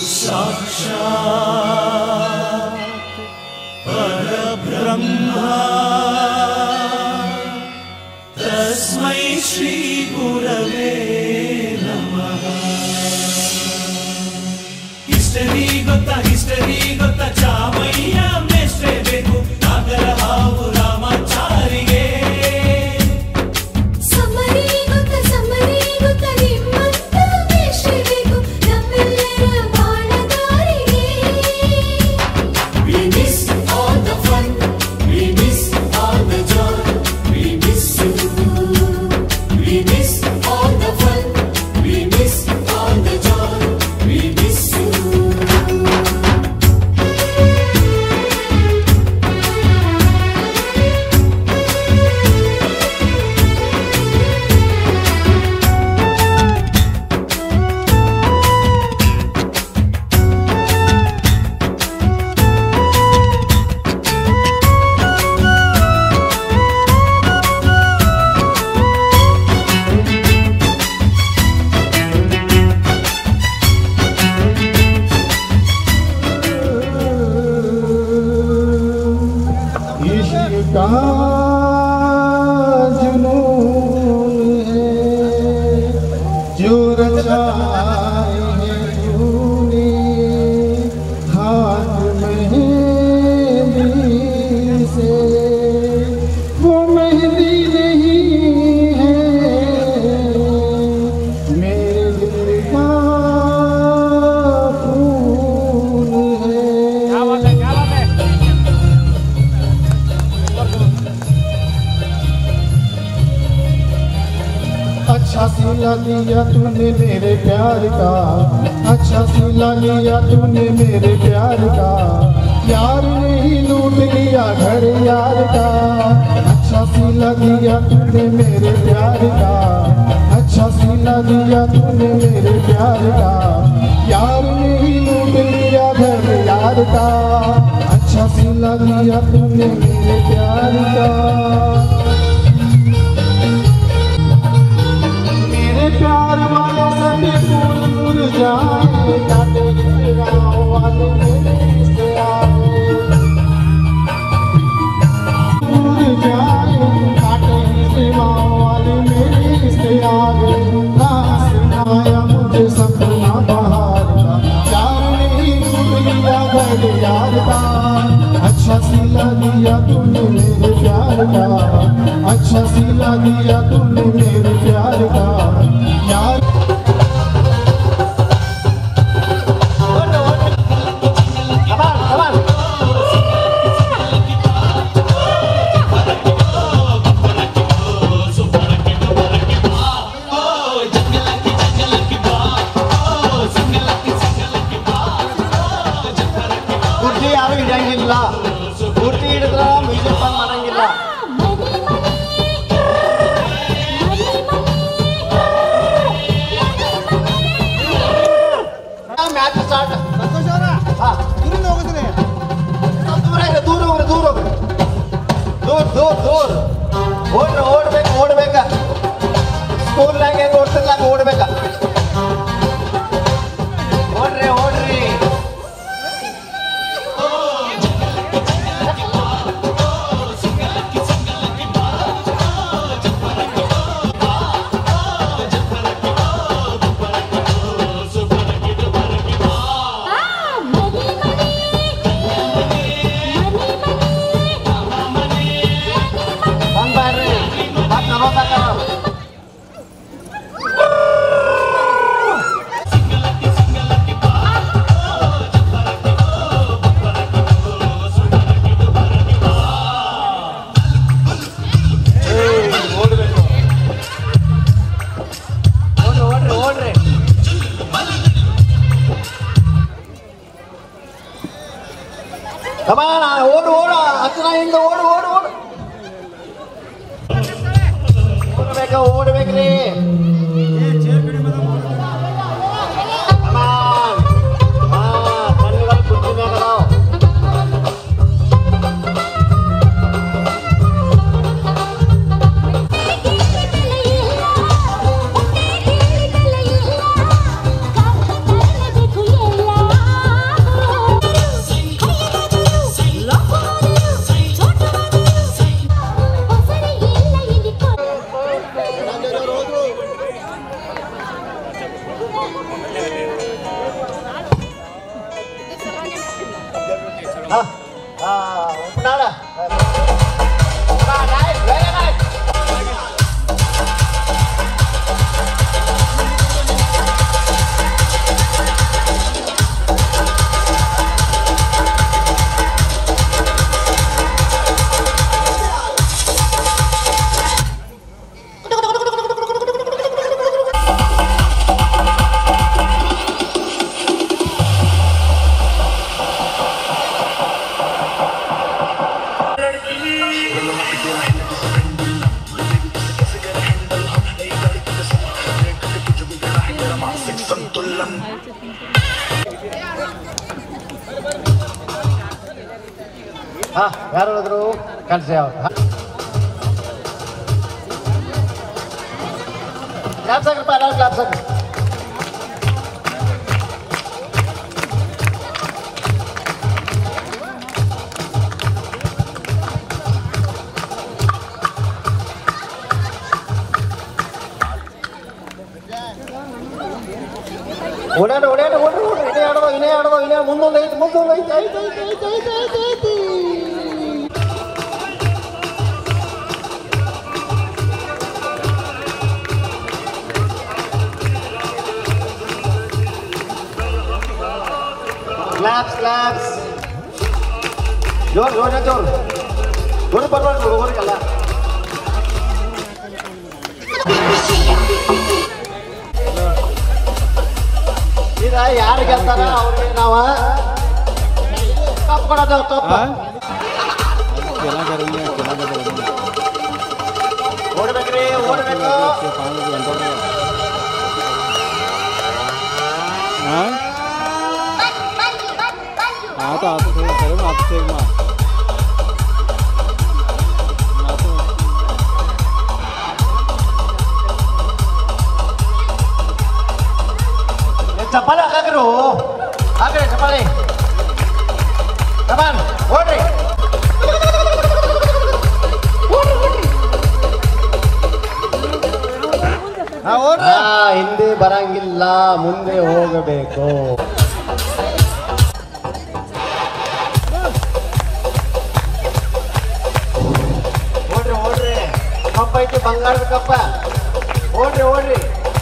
साक्षात् परब्रह्मा तस्मै श्रीगुरवे नमः ಹಿಸ್ಟರಿ ಗೊತ್ತಾ ಹಿಸ್ಟರಿ ಗೊತ್ತಾ ಚಾಮಯ್ಯ ಮೇಷ್ಟ್ರೆ ಬೇಕು ನಾಗರ ಹಾವು ರಾಮಾಚಾರಿಗೆ ಸಮರಿ ಗೊತ್ತ ಸಮರಿ ಗೊತ್ತ ನಿಮ್ಮಂತ ವೇಷ ಬೇಕು ನಮ್ಮೆಲ್ಲರ ಬಾಳಗಾರಿಗೆ We miss all the fun, we miss all the joy, we miss you. We miss all the fun, we miss all the joy, we miss you. इश्क का जुनून है जो रचाए है तूने हाथ मेहंदी से वो मेहंदी नहीं है मेरे दिल का खून है अच्छा सिला लिया तूने मेरे प्यार का अच्छा सिला लिया तूने मेरे प्यार का यार ने ही लूट लिया घर यार का अच्छा सिला लिया तूने मेरे प्यार का अच्छा सिला लिया तूने मेरे प्यार का यार ने ही लूट लिया घर यार का अच्छा सिला लिया तूने मेरे प्यार का मेरे प्यार वाले सभी फूल मुरझाए काटे इस गाँव वाले मेरे से आए मुरझाए काटे इस गाँव वाले मेरे से आए ना सुनाया मुझे सपना बहार का यार ने लूट लिया घर यार का अच्छा सिला दिया तूने मेरे प्यार का अच्छा सिला दिया तूने मेरे प्यार का यार ಕುರ್ಚಿ ಯಾರು ಹಿಡಿಯಂಗಿಲ್ಲ ಕುರ್ಚಿ ಹಿಡಿದ್ರ ಮ್ಯೂಸಿಕ್ ಬಂದ್ ಮಾಡಂಗಿಲ್ಲ ಮ್ಯಾಚ್ ಸ್ಟಾರ್ಟ್ ದೂರ ಇರು, ದೂರ ಹೋಗ್ರಿ ದೂರ ಹೋಗ್ರಿ ದೂರ ದೂರ ದೂರ ಓಡ್ರಿ ಓಡ್ಬೇಕು ಓಡ್ಬೇಕ ಸ್ಕೂಲ್ನಾಗ ಹೆಂಗ್ ಓಡ್ತಿರ್ಲ ಹಂಗ ಓಡ್ಬೇಕ ಓಡ್ರಿ ಓಡ್ರಿ ಬಂದ್ ಬರ್ರಿ ಮತ್ತ್ ನಲವತ್ತಾಕರ. ಏಯ್, ಓಡ್ಬೇಕು. ಓಡ್ರಿ ಓಡ್ರಿ ಓಡ್ರಿ Come on, ಓಡು ಓಡು ಹತ್ತಿರ ಹಿಂದೆ ಓಡು ಓಡು ಓಡು ಓಡ್ಬೇಕ ಓಡ್ಬೇಕ್ರಿ Come on. ಹಾ, ಕಣ್ಣುಗಳು ಕುರ್ಚಿ ಮ್ಯಾಗ ಅದಾವ. देखो ये ಉಪ್ನಾಳ ಹಾ ಯಾರು ಹೇಳಿದ್ರು ಕಳ್ಸಿ ಅವ್ರು ಕ್ಲಾಪ್ಸ್ ಹಾಕ್ರಪ್ಪ ಎಲ್ಲರೂ ಕ್ಲಾಪ್ಸ್ ಹಾಕ್ರಿ ಓಡಾಡ ಓಡಾಡ ಓಡ್ರಿ ಓಡ್ರಿ ಇನ್ನೇ ಆಡೋ ಇನ್ನೇ ಆಡೋ ಇನ್ನೇ ಮುಂದೊಂದು ಐತಿ ಮುಂದೊಂದು ಐತಿ ಐತಿ ಐತಿ ಐತಿ ಐತಿ ಐತಿ ಐತಿ ಕ್ಲಾಪ್ಸ್ ಕ್ಲಾಪ್ಸ್ ಜೋರ್ ಜೋರ ಜೋರ್ ಜೋರ್ ಬರ್ಬಾರ್ದು ಹುಡುಗರಿಗೆಲ್ಲ ಈಗ ಯಾರು ಗೆಲ್ತಾರ ಅವ್ರಿಗೆ ನಾವು ಕಪ್ ಕೊಡೋದು ಕಪ್ ಓಡ್ಬೇಕ್ರಿ ಓಡ್ಬೇಕು आता आता थोडं खरं मग आता एक मग ಚಪ್ಪಾಳೆ ಹಾಕಾಕ್ರು ಹಾಕ್ರಿ ಚಪ್ಪಾಳೆ ಕಮಾನ್ ಓಡ್ರಿ ಆ, ಹಿಂದೆ ಬರಂಗಿಲ್ಲ ಮುಂದೆ ಹೋಗಬೇಕು ಓಡ್ರಿ ಓಡ್ರಿ ಕಪ್ಪ ಐತಿ ಬಂಗಾರದ ಕಪ್ಪ ಓಡ್ರಿ ಓಡ್ರಿ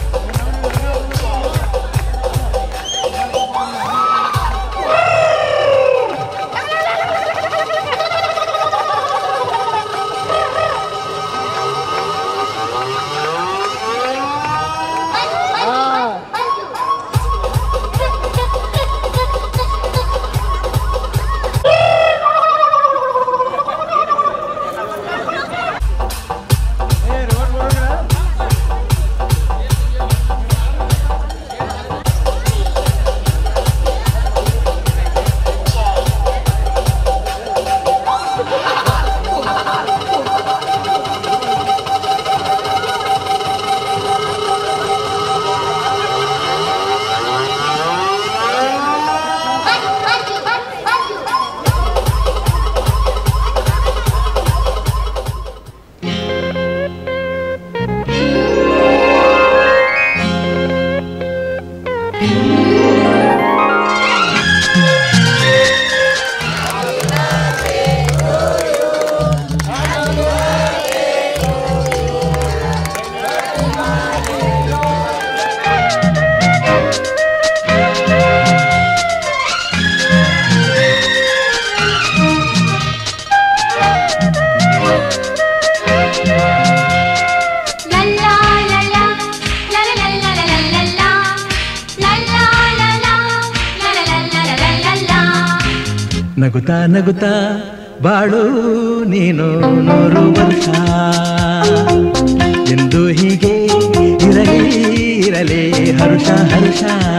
ನಗುತ್ತಾ ನಗುತ್ತಾ ಬಾಳು ನೀನು ನೂರು ವರ್ಷ ಎಂದು ಹೀಗೆ ಇರಲಿ ಇರಲಿ ಹರುಷ ಹರುಷ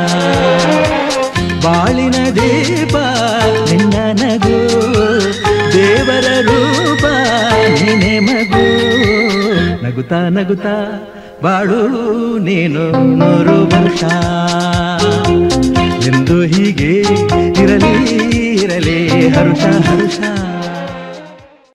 ಬಾಳಿನ ದೀಪ ನಿನ್ನ ನಗು ದೇವರ ರೂಪ ನೀನೆ ಮಗು ನಗುತ್ತಾ ನಗುತ್ತಾ ಬಾಳು ನೀನು ನೂರು ವರ್ಷ ಎಂದು ಹೀಗೆ ಇರಲಿ ಇರಲಿ ಹರುಷ ಹರುಷ